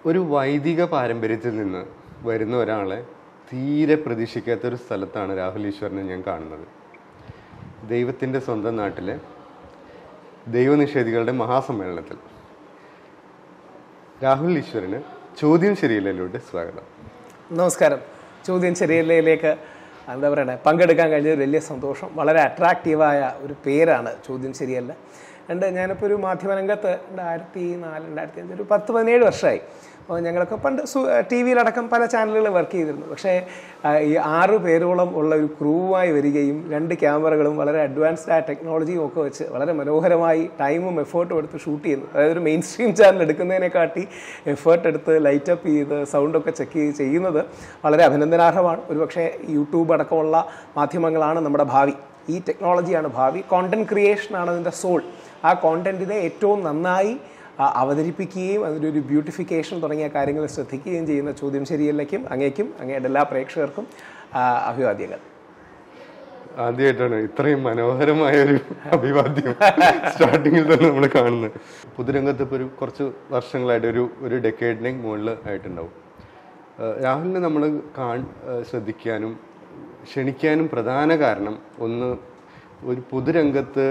ഒരു വൈദിക പാരമ്പര്യത്തിൽ നിന്ന് വരുന്ന ഒരാളെ തീരെ പ്രതീക്ഷിക്കാത്ത ഒരു സ്ഥലത്താണ് രാഹുൽ ഈശ്വറിനെ ഞാൻ കാണുന്നത് ദൈവത്തിൻ്റെ സ്വന്തം നാട്ടിലെ ദൈവനിഷേധികളുടെ മഹാസമ്മേളനത്തിൽ രാഹുൽ ഈശ്വരന് ചോദ്യം ശരിയില്ലയിലൂടെ സ്വാഗതം നമസ്കാരം ചോദ്യം ശരിയല്ലയിലേക്ക് എന്താ പറയണേ പങ്കെടുക്കാൻ കഴിഞ്ഞത് വലിയ സന്തോഷം വളരെ അട്രാക്റ്റീവായ ഒരു പേരാണ് ചോദ്യം ശരിയല്ല രണ്ട് ഞാനിപ്പോൾ ഒരു മാധ്യമരംഗത്ത് രണ്ടായിരത്തി നാല് രണ്ടായിരത്തി അഞ്ച് ഒരു പത്ത് പതിനേഴ് വർഷമായി അപ്പോൾ ഞങ്ങളൊക്കെ പണ്ട് ടി വിയിലടക്കം പല ചാനലുകൾ വർക്ക് ചെയ്തിരുന്നു പക്ഷേ ആ, ഈ ആറ് പേരോളം ഉള്ള ഒരു ക്രൂവായി വരികയും രണ്ട് ക്യാമറകളും വളരെ അഡ്വാൻസ്ഡ് ആയ ടെക്നോളജിയും ഒക്കെ വെച്ച് വളരെ മനോഹരമായി ടൈമും എഫേർട്ടും എടുത്ത് ഷൂട്ട് ചെയ്യുന്നു അതായത് ഒരു മെയിൻ സ്ട്രീം ചാനൽ എടുക്കുന്നതിനെക്കാട്ടി എഫേർട്ട് എടുത്ത് ലൈറ്റ് അപ്പ് ചെയ്ത് സൗണ്ടൊക്കെ ചെക്ക് ചെയ്ത് ചെയ്യുന്നത് വളരെ അഭിനന്ദനാർഹമാണ് ഒരുപക്ഷെ യൂട്യൂബ് അടക്കമുള്ള മാധ്യമങ്ങളാണ് നമ്മുടെ ഭാവി ഈ ടെക്നോളജിയാണ് ഭാവി കോണ്ടന്റ് ക്രിയേഷനാണ് അതിൻ്റെ സോൾ ആ കോണ്ടന്റിനെ ഏറ്റവും നന്നായി ആ, അവതരിപ്പിക്കുകയും അതിൻ്റെ ഒരു ബ്യൂട്ടിഫിക്കേഷൻ തുടങ്ങിയ കാര്യങ്ങൾ ശ്രദ്ധിക്കുകയും ചെയ്യുന്ന ചോദ്യം ശരിയല്ലേക്കും അങ്ങേക്കും അങ്ങയുടെ എല്ലാ പ്രേക്ഷകർക്കും ആ, അഭിവാദ്യങ്ങൾ ആദ്യമായിട്ടാണ് ഇത്രയും മനോഹരമായ ഒരു അഭിവാദ്യം സ്റ്റാർട്ടിങ്ങിൽ തന്നെ നമ്മൾ കാണുന്നത് പൊതുരംഗത്ത് ഇപ്പോൾ ഒരു കുറച്ച് വർഷങ്ങളായിട്ട് ഒരു ഒരു ഡെക്കേഡിന് മുകളിൽ ആയിട്ടുണ്ടാവും ഏഹ് രാഹുലിനെ നമ്മൾ കാൺ ഏഹ് ശ്രദ്ധിക്കാനും ക്ഷണിക്കാനും പ്രധാന കാരണം ഒന്ന് ഒരു പൊതുരംഗത്ത്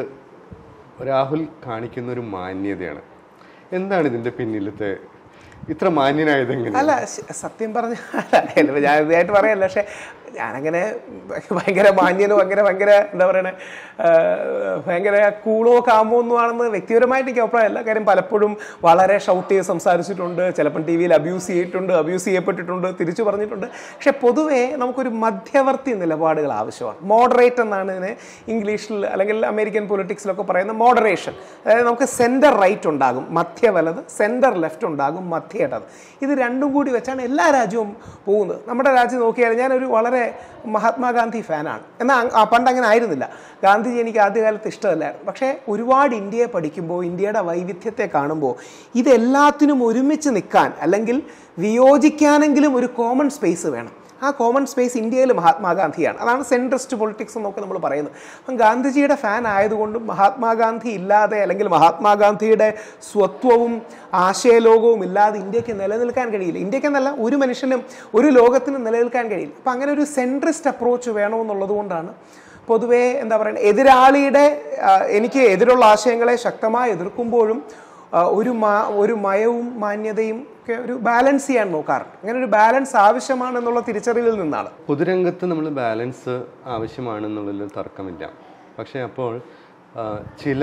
രാഹുൽ കാണിക്കുന്ന ഒരു മാന്യതയാണ് എന്താണ് ഇതിന്റെ പിന്നിലത്തെ ഇത്ര മാന്യനായത് എങ്ങനെ അല്ല ശ- സത്യം പറഞ്ഞ ഞാൻ ഇതായിട്ട് പറയല്ല പക്ഷെ ഞാനങ്ങനെ ഭയങ്കര മാന്യനോ അങ്ങനെ ഭയങ്കര എന്താ പറയണേ ആ, ഭയങ്കര കൂളോ കാമോ ഒന്നും ആണെന്ന് വ്യക്തിപരമായിട്ട് എനിക്ക് അഭിപ്രായമല്ല കാര്യം പലപ്പോഴും വളരെ ഷൗട്ട് ചെയ്ത് സംസാരിച്ചിട്ടുണ്ട് ചിലപ്പം ടി വിയിൽ അബ്യൂസ് ചെയ്തിട്ടുണ്ട് അബ്യൂസ് ചെയ്യപ്പെട്ടിട്ടുണ്ട് തിരിച്ചു പറഞ്ഞിട്ടുണ്ട് പക്ഷെ പൊതുവേ നമുക്കൊരു മധ്യവർത്തി നിലപാടുകൾ ആവശ്യമാണ് മോഡറേറ്റ് എന്നാണ് ഇതിനെ ഇംഗ്ലീഷിൽ അല്ലെങ്കിൽ അമേരിക്കൻ പൊളിറ്റിക്സിലൊക്കെ പറയുന്ന മോഡറേഷൻ അതായത് നമുക്ക് സെൻറ്റർ റൈറ്റ് ഉണ്ടാകും മധ്യ വലത് സെൻറ്റർ ലെഫ്റ്റ് ഉണ്ടാകും മധ്യ ഇടത് ഇത് രണ്ടും കൂടി വെച്ചാണ് എല്ലാ രാജ്യവും പോകുന്നത് നമ്മുടെ രാജ്യം നോക്കിയാൽ ഞാനൊരു വളരെ മഹാത്മാഗാന്ധി ഫാനാണ് എന്നാൽ അ- പണ്ട് അങ്ങനെ ആയിരുന്നില്ല ഗാന്ധിജി എനിക്ക് ആദ്യകാലത്ത് ഇഷ്ടമല്ലായിരുന്നു പക്ഷേ ഒരുപാട് ഇന്ത്യയെ പഠിക്കുമ്പോൾ ഇന്ത്യയുടെ വൈവിധ്യത്തെ കാണുമ്പോൾ ഇതെല്ലാത്തിനും ഒരുമിച്ച് നിൽക്കാൻ അല്ലെങ്കിൽ വിയോജിക്കാനെങ്കിലും ഒരു കോമൺ സ്പേസ് വേണം ആ കോമൺ സ്പേസ് ഇന്ത്യയിൽ മഹാത്മാഗാന്ധിയാണ് അതാണ് സെൻട്രിസ്റ്റ് പൊളിറ്റിക്സ് എന്നൊക്കെ നമ്മൾ പറയുന്നത് അപ്പം ഗാന്ധിജിയുടെ ഫാൻ ആയതുകൊണ്ടും മഹാത്മാഗാന്ധി ഇല്ലാതെ അല്ലെങ്കിൽ മഹാത്മാഗാന്ധിയുടെ സ്വത്വവും ആശയലോകവും ഇല്ലാതെ ഇന്ത്യക്ക് നിലനിൽക്കാൻ കഴിയില്ല ഇന്ത്യക്കെന്നല്ല ഒരു മനുഷ്യനും ഒരു ലോകത്തിനും നിലനിൽക്കാൻ കഴിയില്ല അപ്പം അങ്ങനെ ഒരു സെൻട്രിസ്റ്റ് അപ്രോച്ച് വേണമെന്നുള്ളത് കൊണ്ടാണ് പൊതുവേ എന്താ പറയുക എതിരാളിയുടെ ആ, എനിക്ക് എതിരുള്ള ആശയങ്ങളെ ശക്തമായി എതിർക്കുമ്പോഴും ആ, ഒരു മാ ഒരു മയവും മാന്യതയും ഒക്കെ ഒരു ബാലൻസ് ചെയ്യാൻ നോക്കാറുണ്ട് അങ്ങനെ ഒരു ബാലൻസ് ആവശ്യമാണെന്നുള്ള തിരിച്ചറിവിൽ നിന്നാണ് പൊതുരംഗത്ത് നമ്മൾ ബാലൻസ് ആവശ്യമാണെന്നുള്ളതിൽ തർക്കമില്ല പക്ഷേ അപ്പോൾ ആ, ചില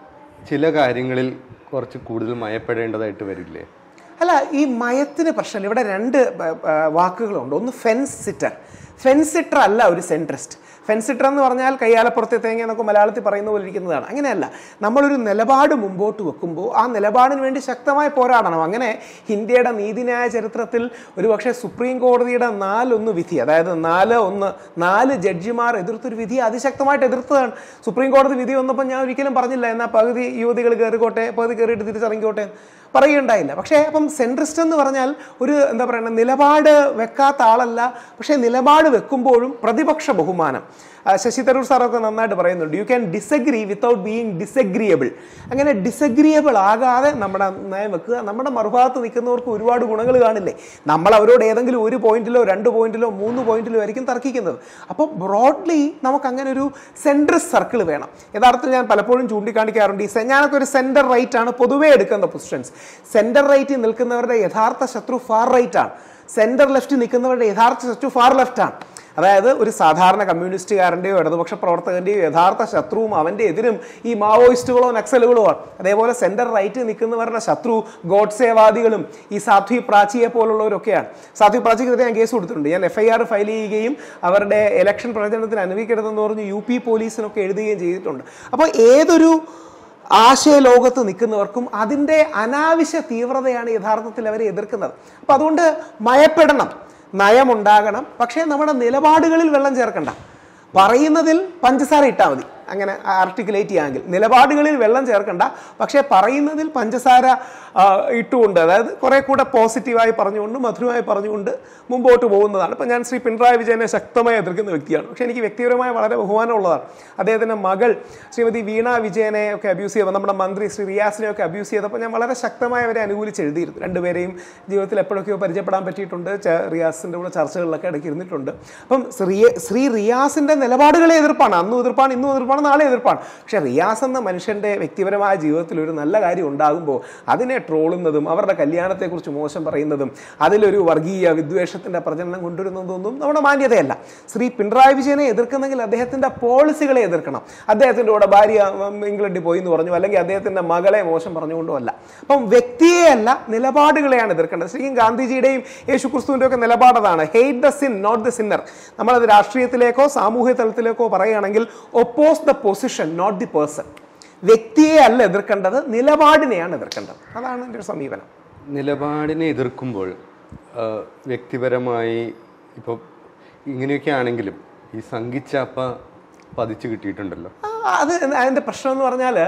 ചില കാര്യങ്ങളിൽ കുറച്ച് കൂടുതൽ മയപ്പെടേണ്ടതായിട്ട് വരില്ലേ അല്ല ഈ മയത്തിന് പ്രശ്നമില്ല ഇവിടെ രണ്ട് ബ- ബ- വാക്കുകളുണ്ട് ഒന്ന് ഫെൻസ് സിറ്റർ ഫെൻസ് സിറ്റർ അല്ല ഒരു സെൻട്രിസ്റ്റ് ഫെൻസ് സിറ്റർ എന്ന് പറഞ്ഞാൽ കയ്യാലപ്പുറത്തെ തേങ്ങ എന്നൊക്കെ മലയാളത്തിൽ പറയുന്ന പോലെ ഇരിക്കുന്നതാണ് അങ്ങനെയല്ല നമ്മളൊരു നിലപാട് മുമ്പോട്ട് വെക്കുമ്പോൾ ആ നിലപാടിന് വേണ്ടി ശക്തമായി പോരാടണം അങ്ങനെ ഇന്ത്യയുടെ നീതിന്യായ ചരിത്രത്തിൽ ഒരുപക്ഷെ സുപ്രീം കോടതിയുടെ നാലൊന്ന് വിധി അതായത് നാല് ഒന്ന് നാല് ജഡ്ജിമാർ എതിർത്തൊരു വിധി അതിശക്തമായിട്ട് എതിർത്തതാണ് സുപ്രീം കോടതി വിധി വന്നപ്പോൾ ഞാൻ ഒരിക്കലും പറഞ്ഞില്ല എന്നാൽ പകുതി യുവതികൾ കയറിക്കോട്ടെ പകുതി കയറിയിട്ട് തിരിച്ചിറങ്ങിക്കോട്ടെ പറയുകയുണ്ടായില്ല പക്ഷേ അപ്പം സെൻട്രിസ്റ്റ് എന്ന് പറഞ്ഞാൽ ഒരു എന്താ പറയുക നിലപാട് വെക്കാത്ത ആളല്ല പക്ഷേ നിലപാട് വെക്കുമ്പോഴും പ്രതിപക്ഷ ബഹുമാനം ആ, ശശി തരൂർ സാറൊക്കെ നന്നായിട്ട് പറയുന്നുണ്ട് you can disagree without being disagreeable അങ്ങനെ ഡിസഗ്രിയബിൾ ആകാതെ നമ്മുടെ നയം വെക്കുക നമ്മുടെ മറുഭാഗത്ത് നിൽക്കുന്നവർക്ക് ഒരുപാട് ഗുണങ്ങൾ കാണില്ലേ നമ്മൾ അവരോട് ഏതെങ്കിലും ഒരു പോയിന്റിലോ രണ്ട് പോയിന്റിലോ മൂന്ന് പോയിന്റിലോ ആയിരിക്കും തർക്കിക്കുന്നത് അപ്പോൾ ബ്രോഡ്ലി നമുക്ക് അങ്ങനെ ഒരു സെൻട്രസ് സർക്കിൾ വേണം യഥാർത്ഥത്തിൽ ഞാൻ പലപ്പോഴും ചൂണ്ടിക്കാണിക്കാറുണ്ട് ഈ സെ- ഞാനൊക്കെ ഒരു സെൻറ്റർ റൈറ്റ് ആണ് പൊതുവേ എടുക്കുന്ന പൊസിഷൻസ് സെൻറ്റർ റൈറ്റിൽ നിൽക്കുന്നവരുടെ യഥാർത്ഥ ശത്രു ഫാർ റൈറ്റ് ആണ് സെൻറ്റർ ലെഫ്റ്റ് നിൽക്കുന്നവരുടെ യഥാർത്ഥ ശത്രു ഫാർ ലെഫ്റ്റ് ആണ് അതായത് ഒരു സാധാരണ കമ്മ്യൂണിസ്റ്റുകാരൻ്റെയോ ഇടതുപക്ഷ പ്രവർത്തകൻ്റെയോ യഥാർത്ഥ ശത്രുവും അവൻ്റെ എതിരും ഈ മാവോയിസ്റ്റുകളോ നക്സലുകളോ ആണ് അതേപോലെ സെൻറ്റർ റൈറ്റ് നിൽക്കുന്നവരുടെ ശത്രു ഗോഡ്സേവാദികളും ഈ സാധ്വി പ്രാച്ചിയെ പോലുള്ളവരൊക്കെയാണ് സാധ്വി പ്രാച്ചിക്കെതിരെ ഞാൻ കേസ് കൊടുത്തിട്ടുണ്ട് ഞാൻ എഫ് ഐ ആർ ഫയൽ ചെയ്യുകയും അവരുടെ ഇലക്ഷൻ പ്രചരണത്തിന് അനുവദിക്കരുതെന്ന് പറഞ്ഞ് യു പി പോലീസിനൊക്കെ എഴുതുകയും ചെയ്തിട്ടുണ്ട് അപ്പോൾ ഏതൊരു ആശയ ലോകത്ത് നിൽക്കുന്നവർക്കും അതിൻ്റെ അനാവശ്യ തീവ്രതയാണ് യഥാർത്ഥത്തിൽ അവരെ എതിർക്കുന്നത് അപ്പം അതുകൊണ്ട് മയപ്പെടണം നയമുണ്ടാകണം പക്ഷേ നമ്മുടെ നിലപാടുകളിൽ വെള്ളം ചേർക്കണ്ട പറയുന്നതിൽ പഞ്ചസാര ഇട്ടാൽ മതി അങ്ങനെ ആർട്ടിക്കുലേറ്റ് ചെയ്യാമെങ്കിൽ നിലപാടുകളിൽ വെള്ളം ചേർക്കണ്ട പക്ഷേ പറയുന്നതിൽ പഞ്ചസാര ആ, ഇട്ടുകൊണ്ട് അതായത് കുറെ കൂടെ പോസിറ്റീവായി പറഞ്ഞുകൊണ്ട് മധുരമായി പറഞ്ഞുകൊണ്ട് മുമ്പോട്ട് പോകുന്നതാണ് ഇപ്പം ഞാൻ ശ്രീ പിണറായി വിജയനെ ശക്തമായി എതിർക്കുന്ന വ്യക്തിയാണ് പക്ഷേ എനിക്ക് വ്യക്തിപരമായി വളരെ ബഹുമാനമുള്ളതാണ് അദ്ദേഹത്തിൻ്റെ മകൾ ശ്രീമതി വീണ വിജയനെ ഒക്കെ അബ്യൂസ് ചെയ്തപ്പോൾ നമ്മുടെ മന്ത്രി ശ്രീ റിയാസിനെ ഒക്കെ അബ്യൂസ് ചെയ്തപ്പോൾ ഞാൻ വളരെ ശക്തമായി അവരെ അനുകൂലിച്ച് എഴുതിയിരുന്നു രണ്ടുപേരെയും ജീവിതത്തിൽ എപ്പോഴൊക്കെയോ പരിചയപ്പെടാൻ പറ്റിയിട്ടുണ്ട് ച- റിയാസിൻ്റെ കൂടെ ചർച്ചകളിലൊക്കെ ഇടയ്ക്ക് ഇരുന്നിട്ടുണ്ട് അപ്പം ശ്രീ ശ്രീ റിയാസിൻ്റെ നിലപാടുകളെ എതിർപ്പാണ് അന്നും എതിർപ്പാണ് ഇന്നും എതിർപ്പാണ് നാളെ എതിർപ്പാണ് പക്ഷേ റിയാസ് എന്ന മനുഷ്യൻ്റെ വ്യക്തിപരമായ ജീവിതത്തിൽ ഒരു നല്ല കാര്യം ഉണ്ടാകുമ്പോൾ അതിനെ ട്രോളുന്നതും അവരുടെ കല്യാണത്തെക്കുറിച്ച് മോശം പറയുന്നതും അതിലൊരു വർഗീയ വിദ്വേഷത്തിൻ്റെ പ്രചരണം കൊണ്ടുവരുന്നതൊന്നും നമ്മുടെ മാന്യതയല്ല ശ്രീ പിണറായി വിജയനെ എതിർക്കുന്നെങ്കിൽ അദ്ദേഹത്തിൻ്റെ പോളിസികളെ എതിർക്കണം അദ്ദേഹത്തിൻ്റെ കൂടെ ഭാര്യ ഉം, ഇംഗ്ലണ്ടിൽ പോയി എന്ന് പറഞ്ഞു അല്ലെങ്കിൽ അദ്ദേഹത്തിൻ്റെ മകളെ മോശം പറഞ്ഞുകൊണ്ടും അല്ല അപ്പം വ്യക്തിയെയല്ല നിലപാടുകളെയാണ് എതിർക്കേണ്ടത് ശരിക്കും ഗാന്ധിജിയുടെയും യേശു ക്രിസ്തുവിൻ്റെ ഒക്കെ നിലപാടതാണ് hate the sin not the sinner നമ്മളത് രാഷ്ട്രീയത്തിലേക്കോ സാമൂഹ്യ തലത്തിലേക്കോ പറയുകയാണെങ്കിൽ oppose the position not the person വ്യക്തിയെ അല്ല എതിർക്കേണ്ടത് നിലപാടിനെയാണ് എതിർക്കേണ്ടത് അതാണ് എൻ്റെ ഒരു സമീപനം നിലപാടിനെ എതിർക്കുമ്പോൾ ആ, വ്യക്തിപരമായി ഇപ്പോൾ ഇങ്ങനെയൊക്കെ ആണെങ്കിലും ഈ സംഘിച്ചാപ്പ പതിച്ചു കിട്ടിയിട്ടുണ്ടല്ലോ ആ, അത് അതിൻ്റെ പ്രശ്നം എന്ന് പറഞ്ഞാൽ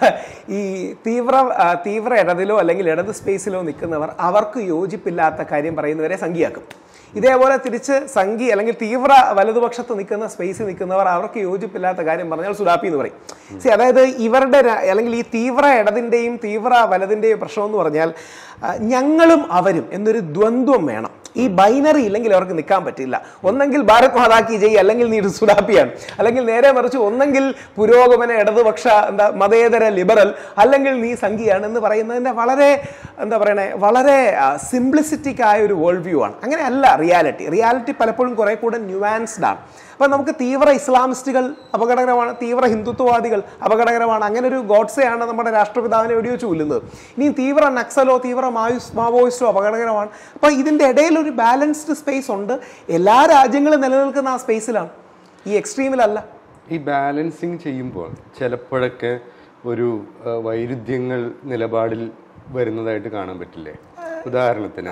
ഈ തീവ്ര ആ, തീവ്ര ഇടതിലോ അല്ലെങ്കിൽ ഇടത് സ്പേസിലോ നിൽക്കുന്നവർ അവർക്ക് യോജിപ്പില്ലാത്ത കാര്യം പറയുന്നവരെ സംഖ്യയാക്കും ഇതേപോലെ തിരിച്ച് സംഘി അല്ലെങ്കിൽ തീവ്ര വലതുപക്ഷത്ത് നിൽക്കുന്ന സ്പേസിൽ നിൽക്കുന്നവർ അവർക്ക് യോജിപ്പില്ലാത്ത കാര്യം പറഞ്ഞാൽ സുഡാപ്പി എന്ന് പറയും സി അതായത് ഇവരുടെ ര- അല്ലെങ്കിൽ ഈ തീവ്ര ഇടതിൻ്റെയും തീവ്ര വലതിൻ്റെയും പ്രശ്നം എന്ന് പറഞ്ഞാൽ ആ, ഞങ്ങളും അവരും എന്നൊരു ദ്വന്ദ്വം വേണം ഈ ബൈനറി ഇല്ലെങ്കിൽ അവർക്ക് നിൽക്കാൻ പറ്റില്ല ഒന്നെങ്കിൽ ഭാരത് മാതാ കി ജയ് അല്ലെങ്കിൽ നീ ഒരു സുഡാപ്പിയാണ് അല്ലെങ്കിൽ നേരെ മറിച്ച് ഒന്നെങ്കിൽ പുരോഗമന ഇടതുപക്ഷ എന്താ മതേതര ലിബറൽ അല്ലെങ്കിൽ നീ സംഘിയാണ് എന്ന് പറയുന്നതിൻ്റെ വളരെ എന്താ പറയണേ വളരെ സിംപ്ലിസിറ്റിക് ആയ ഒരു വേൾഡ് വ്യൂ ആണ് അങ്ങനെയല്ല റിയാലിറ്റി റിയാലിറ്റി പലപ്പോഴും കുറെ കൂടെ ന്യൂവാൻസ്ഡ് ആണ് അപ്പം നമുക്ക് തീവ്ര ഇസ്ലാമിസ്റ്റുകൾ അപകടകരമാണ് തീവ്ര ഹിന്ദുത്വവാദികൾ അപകടകരമാണ് അങ്ങനെ ഒരു ഗോഡ്സെയാണ് നമ്മുടെ രാഷ്ട്രപിതാവിനെ വെടിവെച്ച് കൊല്ലുന്നത് ഇനി തീവ്ര നക്സലോ തീവ്ര മായുസ് മാവോയിസ്റ്റോ അപകടകരമാണ് അപ്പം ഇതിൻ്റെ ഇടയിൽ ഒരു ബാലൻസ്ഡ് സ്പേസ് ഉണ്ട് എല്ലാ രാജ്യങ്ങളും നിലനിൽക്കുന്ന ആ സ്പേസിലാണ് ഈ എക്സ്ട്രീമിലല്ല ഈ ബാലൻസിങ് ചെയ്യുമ്പോൾ ചിലപ്പോഴൊക്കെ ഒരു ആ, വൈരുദ്ധ്യങ്ങൾ നിലപാടിൽ വരുന്നതായിട്ട് കാണാൻ പറ്റില്ലേ ഉദാഹരണത്തിന്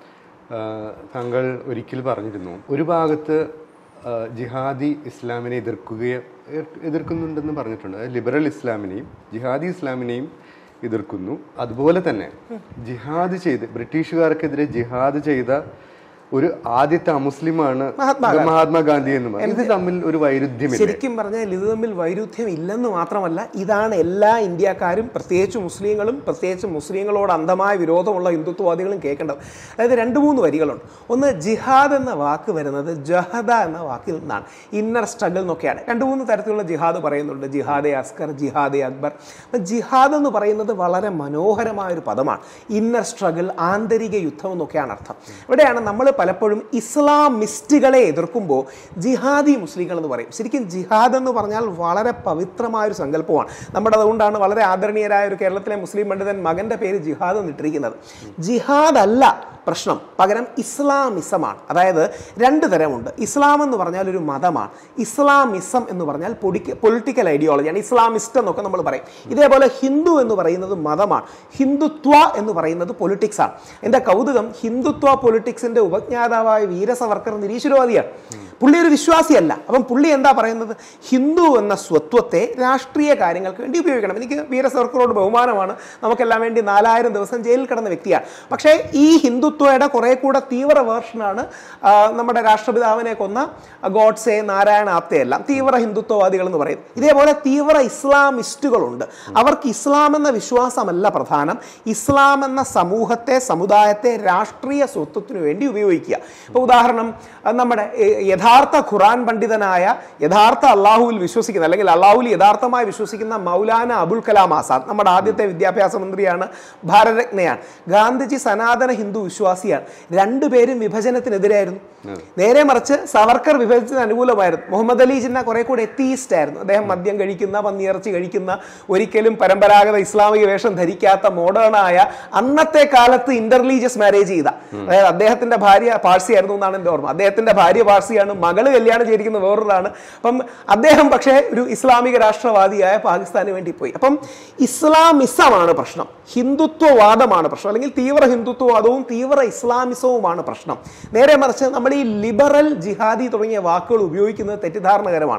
ആ, താങ്കൾ ഒരിക്കൽ പറഞ്ഞിരുന്നു ഒരു ഭാഗത്ത് ആ, ജിഹാദി ഇസ്ലാമിനെ എതിർക്കുകയോ എതിർ- എതിർക്കുന്നുണ്ടെന്ന് പറഞ്ഞിട്ടുണ്ട് അതായത് ലിബറൽ ഇസ്ലാമിനെയും ജിഹാദി ഇസ്ലാമിനെയും എതിർക്കുന്നു അതുപോലെ തന്നെ ജിഹാദ് ചെയ്ത് ബ്രിട്ടീഷുകാർക്കെതിരെ ജിഹാദ് ചെയ്ത ഒരു ആദ്യത്തെ അമുസ്ലിമാണ് മഹാത്മാഗാന്ധി എന്ന് പറയുന്നത് ഇത് തമ്മിൽ ഒരു വൈരുദ്ധ്യമില്ല ശരിക്കും പറഞ്ഞാൽ ഇത് തമ്മിൽ വൈരുദ്ധ്യം ഇല്ലെന്ന് മാത്രമല്ല ഇതാണ് എല്ലാ ഇന്ത്യക്കാരും പ്രത്യേകിച്ച് മുസ്ലിങ്ങളും പ്രത്യേകിച്ച് മുസ്ലിങ്ങളോട് അന്ധമായ വിരോധമുള്ള ഹിന്ദുത്വവാദികളും കേൾക്കേണ്ടത് അതായത് രണ്ട് മൂന്ന് വരികളുണ്ട് ഒന്ന് ജിഹാദ് എന്ന വാക്ക് വരുന്നത് ജഹദ എന്ന വാക്കിൽ നിന്നാണ് ഇന്നർ സ്ട്രഗിൾ എന്നൊക്കെയാണ് രണ്ട് മൂന്ന് തരത്തിലുള്ള ജിഹാദ് പറയുന്നുണ്ട് ജിഹാദെ അസ്കർ ജിഹാദെ അക്ബർ അപ്പം ജിഹാദ് എന്ന് പറയുന്നത് വളരെ മനോഹരമായ ഒരു പദമാണ് ഇന്നർ സ്ട്രഗിൾ ആന്തരിക യുദ്ധം എന്നൊക്കെയാണ് അർത്ഥം ഇവിടെയാണ് നമ്മൾ പലപ്പോഴും ഇസ്ലാമിസ്റ്റുകളെ എതിർക്കുമ്പോൾ ജിഹാദി മുസ്ലിങ്ങൾ എന്ന് പറയും ശരിക്കും ജിഹാദ് എന്ന് പറഞ്ഞാൽ വളരെ പവിത്രമായ ഒരു സങ്കല്പമാണ് നമ്മുടെ അതുകൊണ്ടാണ് വളരെ ആദരണീയരായ ഒരു കേരളത്തിലെ മുസ്ലിം പണ്ഡിതൻ മകന്റെ പേര് ജിഹാദ് എന്നിട്ടിരിക്കുന്നത് ജിഹാദ് അല്ല പ്രശ്നം പകരം ഇസ്ലാമിസമാണ് അതായത് രണ്ട് തരമുണ്ട് ഇസ്ലാം എന്ന് പറഞ്ഞാൽ ഒരു മതമാണ് ഇസ്ലാമിസം എന്ന് പറഞ്ഞാൽ പൊടിക്ക പൊളിറ്റിക്കൽ ഐഡിയോളജിയാണ് ഇസ്ലാമിസ്റ്റ് എന്നൊക്കെ നമ്മൾ പറയും ഇതേപോലെ ഹിന്ദു എന്ന് പറയുന്നത് മതമാണ് ഹിന്ദുത്വ എന്ന് പറയുന്നത് പൊളിറ്റിക്സ് ആണ് എൻ്റെ കൗതുകം ഹിന്ദുത്വ പൊളിറ്റിക്സിന്റെ ഉപജ്ഞാതാവായ വീര സവർക്കർ നിരീശ്വരവാദിയാണ് പുള്ളി ഒരു വിശ്വാസിയല്ല അപ്പം പുള്ളി എന്താ പറയുന്നത് ഹിന്ദു എന്ന സ്വത്വത്തെ രാഷ്ട്രീയ കാര്യങ്ങൾക്ക് വേണ്ടി ഉപയോഗിക്കണം എനിക്ക് വീര സവർക്കറോട് ബഹുമാനമാണ് നമുക്കെല്ലാം വേണ്ടി നാലായിരം ദിവസം ജയിലിൽ കിടന്ന വ്യക്തിയാണ് പക്ഷേ ഈ ഹിന്ദുത്വയുടെ കുറെ കൂടെ തീവ്ര വേർഷനാണ് ആ, നമ്മുടെ രാഷ്ട്രപിതാവിനെ കൊന്ന ഗോഡ്സെ നാരായണ ആപ്തെ എല്ലാം തീവ്ര ഹിന്ദുത്വവാദികൾ എന്ന് പറയും ഇതേപോലെ തീവ്ര ഇസ്ലാമിസ്റ്റുകളുണ്ട് അവർക്ക് ഇസ്ലാം എന്ന വിശ്വാസമല്ല പ്രധാനം ഇസ്ലാം എന്ന സമൂഹത്തെ സമുദായത്തെ രാഷ്ട്രീയ സ്വത്വത്തിനു വേണ്ടി ഉപയോഗിക്കുക ഇപ്പോൾ ഉദാഹരണം അത് നമ്മുടെ ഏ, യഥാർത്ഥ ഖുറാൻ പണ്ഡിതനായ യഥാർത്ഥ അള്ളാഹുവിൽ വിശ്വസിക്കുന്ന അല്ലെങ്കിൽ അള്ളാഹുവിൽ യഥാർത്ഥമായി വിശ്വസിക്കുന്ന മൗലാന അബുൽ കലാം ആസാദ് നമ്മുടെ ആദ്യത്തെ വിദ്യാഭ്യാസ മന്ത്രിയാണ് ഭാരതരത്നയാണ് ഗാന്ധിജി സനാതന ഹിന്ദു വിശ്വാസിയാണ് രണ്ടുപേരും വിഭജനത്തിനെതിരായിരുന്നു നേരെ മറിച്ച് സവർക്കർ വിഭജനത്തിന് അനുകൂലമായിരുന്നു മുഹമ്മദ് അലി ജിന്ന കുറെ കൂടെ എത്തീസ്റ്റ് ആയിരുന്നു അദ്ദേഹം മദ്യം കഴിക്കുന്ന പന്നിയിറച്ചി കഴിക്കുന്ന ഒരിക്കലും പരമ്പരാഗത ഇസ്ലാമിക വേഷം ധരിക്കാത്ത മോഡേണായ അന്നത്തെ കാലത്ത് ഇന്റർലീജിയസ് മാരേജ് ചെയ്ത അതായത് അദ്ദേഹത്തിന്റെ ഭാര്യ പാഴ്സി ആയിരുന്നു എന്നാണ് എൻ്റെ ഓർമ്മ അദ്ദേഹത്തിന്റെ ഭാര്യ പാഴ്സിയാണ് മകള് കല്യാണം ചെയ്തിരിക്കുന്ന വേറൊരാളാണ് അപ്പം അദ്ദേഹം പക്ഷേ ഒരു ഇസ്ലാമിക രാഷ്ട്രവാദിയായ പാകിസ്ഥാന് വേണ്ടി പോയി അപ്പം ഇസ്ലാമിസമാണ് പ്രശ്നം ഹിന്ദുത്വവാദമാണ് പ്രശ്നം അല്ലെങ്കിൽ തീവ്ര ഹിന്ദുത്വവാദവും തീവ്ര ഇസ്ലാമിസവുമാണ് പ്രശ്നം നേരെ മറിച്ച് നമ്മൾ ഈ ലിബറൽ ജിഹാദി തുടങ്ങിയ വാക്കുകൾ ഉപയോഗിക്കുന്നത് തെറ്റിദ്ധാരണകരമാണ്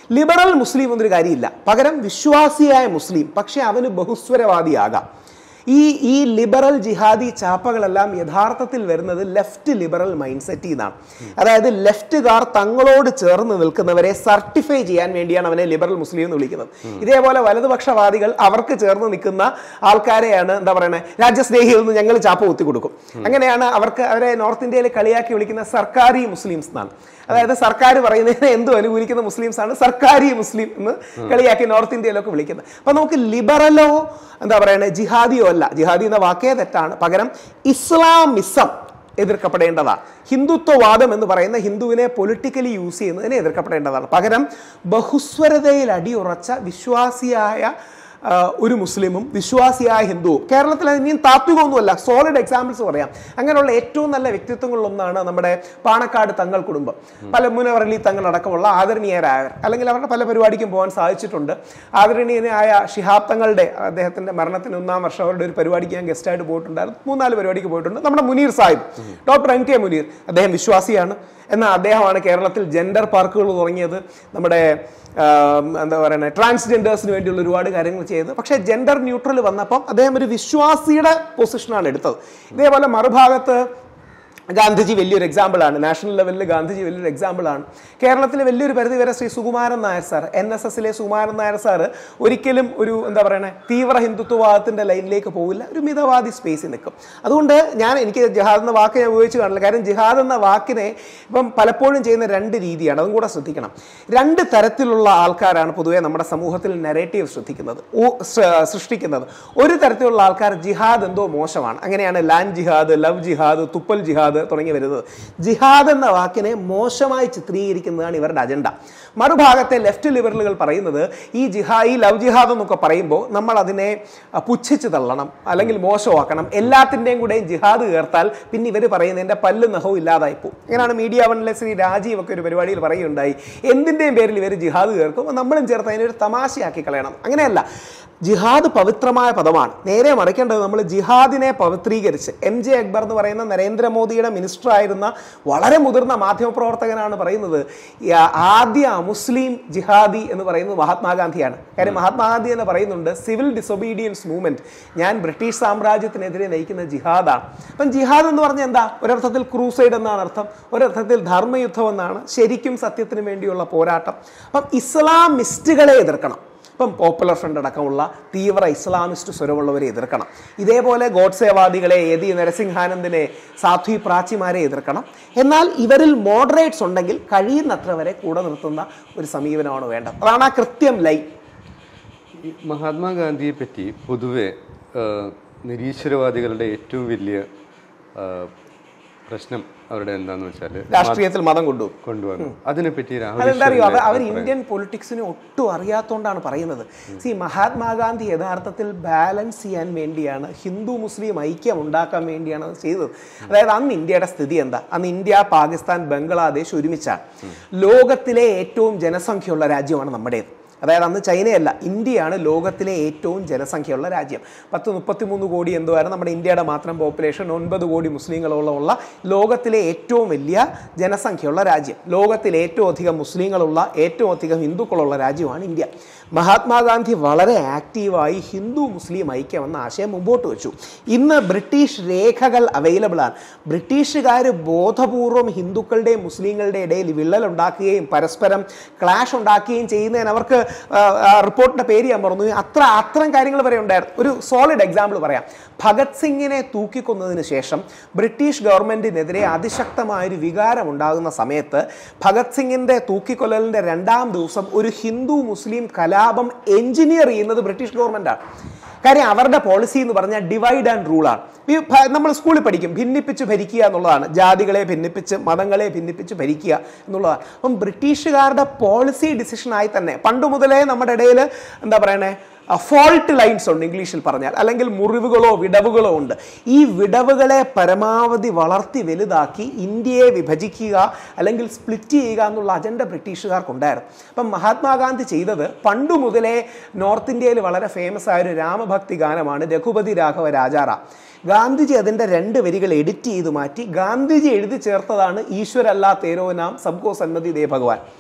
ലിബറൽ മുസ്ലിം എന്നൊരു കാര്യമില്ല പകരം വിശ്വാസിയായ മുസ്ലിം പക്ഷെ അവന് ബഹുസ്വരവാദിയാകാം ഈ ഈ ലിബറൽ ജിഹാദി ചാപ്പകളെല്ലാം യഥാർത്ഥത്തിൽ വരുന്നത് ലെഫ്റ്റ് ലിബറൽ മൈൻഡ് സെറ്റിൽ നിന്നാണ് അതായത് ലെഫ്റ്റുകാർ തങ്ങളോട് ചേർന്ന് നിൽക്കുന്നവരെ സർട്ടിഫൈ ചെയ്യാൻ വേണ്ടിയാണ് അവനെ ലിബറൽ മുസ്ലിം എന്ന് വിളിക്കുന്നത് ഇതേപോലെ വലതുപക്ഷവാദികൾ അവർക്ക് ചേർന്ന് നിൽക്കുന്ന ആൾക്കാരെയാണ് എന്താ പറയുന്നത് രാജ്യസ്നേഹികൾ എന്ന് ഞങ്ങൾ ചാപ്പ കുത്തി കൊടുക്കും അങ്ങനെയാണ് അവർക്ക് അവരെ നോർത്ത് ഇന്ത്യയിൽ കളിയാക്കി വിളിക്കുന്ന സർക്കാരി മുസ്ലിംസ് എന്നാണ് അതായത് സർക്കാർ പറയുന്നതിനെ എന്തും അനുകൂലിക്കുന്ന മുസ്ലിംസ് ആണ് സർക്കാരി മുസ്ലിം എന്ന് കളിയാക്കി നോർത്ത് ഇന്ത്യയിലൊക്കെ വിളിക്കുന്നത് അപ്പൊ നമുക്ക് ലിബറലോ എന്താ പറയുന്നത് ജിഹാദിയോ അല്ല ജിഹാദി എന്ന വാക്കേ തെറ്റാണ് പകരം ഇസ്ലാമിസം എതിർക്കപ്പെടേണ്ടതാണ് ഹിന്ദുത്വവാദം എന്ന് പറയുന്ന ഹിന്ദുവിനെ പൊളിറ്റിക്കലി യൂസ് ചെയ്യുന്നതിനെ എതിർക്കപ്പെടേണ്ടതാണ് പകരം ബഹുസ്വരതയിൽ അടിയുറച്ച വിശ്വാസിയായ ആ, ഒരു മുസ്ലിമും വിശ്വാസിയായ ഹിന്ദുവും കേരളത്തിൽ അത് ഇനിയും താത്വികമൊന്നുമല്ല സോളിഡ് എക്സാമ്പിൾസ് പറയാം അങ്ങനെയുള്ള ഏറ്റവും നല്ല വ്യക്തിത്വങ്ങളിലൊന്നാണ് നമ്മുടെ പാണക്കാട് തങ്ങൾ കുടുംബം പല മുനവറലി തങ്ങൾ അടക്കമുള്ള ആദരണീയരായവർ അല്ലെങ്കിൽ അവരുടെ പല പരിപാടിക്കും പോകാൻ സാധിച്ചിട്ടുണ്ട് ആദരണീയനായ ഷിഹാബ് തങ്ങളുടെ അദ്ദേഹത്തിന്റെ മരണത്തിന് ഒന്നാം വർഷം അവരുടെ ഒരു പരിപാടിക്ക് ഞാൻ ഗസ്റ്റായിട്ട് പോയിട്ടുണ്ടായിരുന്നു മൂന്നാല് പരിപാടിക്ക് പോയിട്ടുണ്ട് നമ്മുടെ Muneer Sahib doctor M K Muneer അദ്ദേഹം വിശ്വാസിയാണ് എന്നാൽ അദ്ദേഹമാണ് കേരളത്തിൽ ജെൻഡർ പാർക്കുകൾ തുടങ്ങിയത് നമ്മുടെ ആം, എന്താ പറയുന്നത് ട്രാൻസ്ജെൻഡേഴ്സിന് വേണ്ടിയുള്ള ഒരുപാട് കാര്യങ്ങൾ ചെയ്ത് പക്ഷേ ജെൻഡർ ന്യൂട്രൽ വന്നപ്പം അദ്ദേഹം ഒരു വിശ്വാസിയുടെ പൊസിഷനാണ് എടുത്തത് ഇതേപോലെ മറുഭാഗത്ത് ഗാന്ധിജി വലിയൊരു എക്സാമ്പിളാണ് നാഷണൽ ലെവലിൽ ഗാന്ധിജി വലിയൊരു എക്സാമ്പിളാണ് കേരളത്തിലെ വലിയൊരു പരിധി വരെ Shri Sukumaran Nair sir N S എസിലെ സുകുമാരൻ നായർ സാർ ഒരിക്കലും ഒരു എന്താ പറയുന്നത് തീവ്ര ഹിന്ദുത്വവാദത്തിന്റെ ലൈനിലേക്ക് പോകില്ല ഒരു മിതവാദി സ്പേസിൽ നിൽക്കും അതുകൊണ്ട് ഞാൻ എനിക്ക് ജിഹാദ് എന്ന വാക്ക് ഞാൻ ഉപയോഗിച്ച് കാണില്ല കാര്യം ജിഹാദ് എന്ന വാക്കിനെ ഇപ്പം പലപ്പോഴും ചെയ്യുന്ന രണ്ട് രീതിയാണ് അതും കൂടെ ശ്രദ്ധിക്കണം രണ്ട് തരത്തിലുള്ള ആൾക്കാരാണ് പൊതുവെ നമ്മുടെ സമൂഹത്തിൽ നെറേറ്റീവ് ശ്രദ്ധിക്കുന്നത് ഊ- സൃ- സൃഷ്ടിക്കുന്നത് ഒരു തരത്തിലുള്ള ആൾക്കാർ ജിഹാദ് എന്തോ മോശമാണ് അങ്ങനെയാണ് ലാൻഡ് ജിഹാദ് ലവ് ജിഹാദ് തുപ്പൽ ജിഹാദ് തുടങ്ങി വരുന്നത് ജിഹാദ് എന്ന വാക്കിനെ മോശമായി ചിത്രീകരിക്കുന്നതാണ് ഇവരുടെ അജണ്ട മറുഭാഗത്തെ ലെഫ്റ്റ് ലിബറലുകൾ പറയുന്നത് ഈ ജിഹാ ഈ ലവ് ജിഹാദ് എന്നൊക്കെ പറയുമ്പോൾ നമ്മൾ അതിനെ അ, പുച്ഛിച്ച് തള്ളണം അല്ലെങ്കിൽ മോശമാക്കണം എല്ലാത്തിൻ്റെയും കൂടെയും ജിഹാദ് ചേർത്താൽ പിന്നെ ഇവർ പറയുന്നതിൻ്റെ പല്ല് നഖവും ഇല്ലാതായി പോകും ഇങ്ങനെയാണ് മീഡിയ വണ്ണിലെ ശ്രീ രാജീവ് ഒക്കെ ഒരു പരിപാടിയിൽ പറയുകയുണ്ടായി എന്തിൻ്റെയും പേരിൽ ഇവർ ജിഹാദ് ചേർക്കും നമ്മളും ചേർത്ത് അതിനൊരു തമാശയാക്കി കളയണം അങ്ങനെയല്ല ജിഹാദ് പവിത്രമായ പദമാണ് നേരെ മറിക്കേണ്ടത് നമ്മൾ ജിഹാദിനെ പവിത്രീകരിച്ച് എം ജെ അക്ബർ എന്ന് പറയുന്ന നരേന്ദ്രമോദിയുടെ മിനിസ്റ്റർ ആയിരുന്ന വളരെ മുതിർന്ന മാധ്യമപ്രവർത്തകനാണ് പറയുന്നത് ഈ ആദ്യ മുസ്ലിം ജിഹാദി എന്ന് പറയുന്നത് മഹാത്മാഗാന്ധിയാണ് കാര്യം മഹാത്മാഗാന്ധി എന്ന് പറയുന്നുണ്ട് സിവിൽ ഡിസൊബീഡിയൻസ് മൂവ്മെന്റ് ഞാൻ ബ്രിട്ടീഷ് സാമ്രാജ്യത്തിനെതിരെ നയിക്കുന്ന ജിഹാദാണ് അപ്പം ജിഹാദ് എന്ന് പറഞ്ഞാൽ എന്താ ഒരർത്ഥത്തിൽ ക്രൂസൈഡ് എന്നാണ് അർത്ഥം ഒരർത്ഥത്തിൽ ധർമ്മയുദ്ധം എന്നാണ് ശരിക്കും സത്യത്തിന് വേണ്ടിയുള്ള പോരാട്ടം അപ്പം ഇസ്ലാമിസ്റ്റുകളെ എതിർക്കണം ഇപ്പം പോപ്പുലർ ഫ്രണ്ട് അടക്കമുള്ള തീവ്ര ഇസ്ലാമിസ്റ്റ് സ്വരമുള്ളവരെ എതിർക്കണം ഇതേപോലെ ഗോഡ്സേവാദികളെ യതി നരസിംഹാനന്ദിനെ സാധ്വി പ്രാച്ചിമാരെ എതിർക്കണം എന്നാൽ ഇവരിൽ മോഡറേറ്റ്സ് ഉണ്ടെങ്കിൽ കഴിയുന്നത്ര വരെ കൂടെ നിർത്തുന്ന ഒരു സമീപനമാണ് വേണ്ടത് അതാണ് ആ കൃത്യം ലൈൻ ഈ മഹാത്മാഗാന്ധിയെ പറ്റി പൊതുവെ ആ, നിരീശ്വരവാദികളുടെ ഏറ്റവും വലിയ ആ, പ്രശ്നം അവരുടെ എന്താന്ന് വെച്ചാൽ രാഷ്ട്രീയത്തിൽ മതം കൊണ്ടുപോകും കൊണ്ടുവന്നു അതിനെപ്പറ്റി രാഹുൽ അതെന്താ അറിയോ അവർ ഈശ്വറിന്റെ അവർ അഭിപ്രായം. ഇന്ത്യൻ പൊളിറ്റിക്സിനെ ഒട്ടും അറിയാത്തോണ്ടാണ് പറയുന്നത് സി മഹാത്മാഗാന്ധി യഥാർത്ഥത്തിൽ ബാലൻസ് ചെയ്യാൻ വേണ്ടിയാണ് ഹിന്ദു മുസ്ലിം ഐക്യം ഉണ്ടാക്കാൻ വേണ്ടിയാണ് അത് ചെയ്തത് അതായത് അന്ന് ഇന്ത്യയുടെ സ്ഥിതി എന്താ അന്ന് ഇന്ത്യ പാകിസ്ഥാൻ ബംഗ്ലാദേശ് ഒരുമിച്ചാണ് ലോകത്തിലെ ഏറ്റവും ജനസംഖ്യയുള്ള രാജ്യമാണ് നമ്മുടേത് അതായത് അന്ന് ചൈനയല്ല ഇന്ത്യയാണ് ലോകത്തിലെ ഏറ്റവും ജനസംഖ്യയുള്ള രാജ്യം പത്ത് മുപ്പത്തിമൂന്ന് കോടി എന്തോ ആയിരുന്നു നമ്മുടെ ഇന്ത്യയുടെ മാത്രം പോപ്പുലേഷൻ ഒൻപത് കോടി മുസ്ലിങ്ങളുള്ള ഉള്ള ലോകത്തിലെ ഏറ്റവും വലിയ ജനസംഖ്യയുള്ള രാജ്യം ലോകത്തിൽ ഏറ്റവും അധികം മുസ്ലിങ്ങളുള്ള ഏറ്റവും അധികം ഹിന്ദുക്കളുള്ള രാജ്യമാണ് ഇന്ത്യ മഹാത്മാഗാന്ധി വളരെ ആക്റ്റീവായി ഹിന്ദു മുസ്ലിം ഐക്യം എന്ന ആശയം മുമ്പോട്ട് വെച്ചു ഇന്ന് ബ്രിട്ടീഷ് രേഖകൾ അവൈലബിൾ ആണ് ബ്രിട്ടീഷുകാർ ബോധപൂർവം ഹിന്ദുക്കളുടെയും മുസ്ലിങ്ങളുടെയും ഇടയിൽ വിള്ളൽ ഉണ്ടാക്കുകയും പരസ്പരം ക്ലാഷ് ഉണ്ടാക്കുകയും ചെയ്യുന്നതിന് അവർക്ക് റിപ്പോർട്ടിന്റെ പേര് ഞാൻ പറഞ്ഞു അത്ര അത്തരം കാര്യങ്ങൾ വരെ ഉണ്ടായിരുന്നു ഒരു സോളിഡ് എക്സാമ്പിൾ പറയാം ഭഗത് സിംഗിനെ തൂക്കിക്കൊന്നതിന് ശേഷം ബ്രിട്ടീഷ് ഗവൺമെന്റിനെതിരെ അതിശക്തമായ ഒരു വികാരം ഉണ്ടാകുന്ന സമയത്ത് ഭഗത് സിംഗിന്റെ തൂക്കിക്കൊല്ലലിന്റെ രണ്ടാം ദിവസം ഒരു ഹിന്ദു മുസ്ലിം കലാപം എഞ്ചിനീയർ ചെയ്യുന്നത് ബ്രിട്ടീഷ് ഗവൺമെന്റാണ് കാര്യം അവരുടെ പോളിസി എന്ന് പറഞ്ഞാൽ ഡിവൈഡ് ആൻഡ് റൂളാണ് ഈ ഭ- നമ്മൾ സ്കൂളിൽ പഠിക്കും ഭിന്നിപ്പിച്ച് ഭരിക്കുക എന്നുള്ളതാണ് ജാതികളെ ഭിന്നിപ്പിച്ച് മതങ്ങളെ ഭിന്നിപ്പിച്ച് ഭരിക്കുക എന്നുള്ളതാണ് അപ്പം ബ്രിട്ടീഷുകാരുടെ പോളിസി ഡിസിഷനായി തന്നെ പണ്ട് മുതലേ നമ്മുടെ ഇടയിൽ എന്താ പറയണേ ഫോൾട്ട് ലൈൻസ് ഉണ്ട് ഇംഗ്ലീഷിൽ പറഞ്ഞാൽ അല്ലെങ്കിൽ മുറിവുകളോ വിടവുകളോ ഉണ്ട് ഈ വിടവുകളെ പരമാവധി വളർത്തി വലുതാക്കി ഇന്ത്യയെ വിഭജിക്കുക അല്ലെങ്കിൽ സ്പ്ലിറ്റ് ചെയ്യുക എന്നുള്ള അജണ്ട ബ്രിട്ടീഷുകാർക്കുണ്ടായിരുന്നു അപ്പം മഹാത്മാഗാന്ധി ചെയ്തത് പണ്ടു മുതലേ നോർത്ത് ഇന്ത്യയിൽ വളരെ ഫേമസ് ആയ ഒരു രാമഭക്തി ഗാനമാണ് രഘുപതി രാഘവ രാജാറാം ഗാന്ധിജി അതിൻ്റെ രണ്ട് വരികൾ എഡിറ്റ് ചെയ്ത് മാറ്റി ഗാന്ധിജി എഴുതി ചേർത്തതാണ് ഈശ്വരല്ലാ തേരോ നാം സബ്കോ സന്മതി ദേ ഭഗവാൻ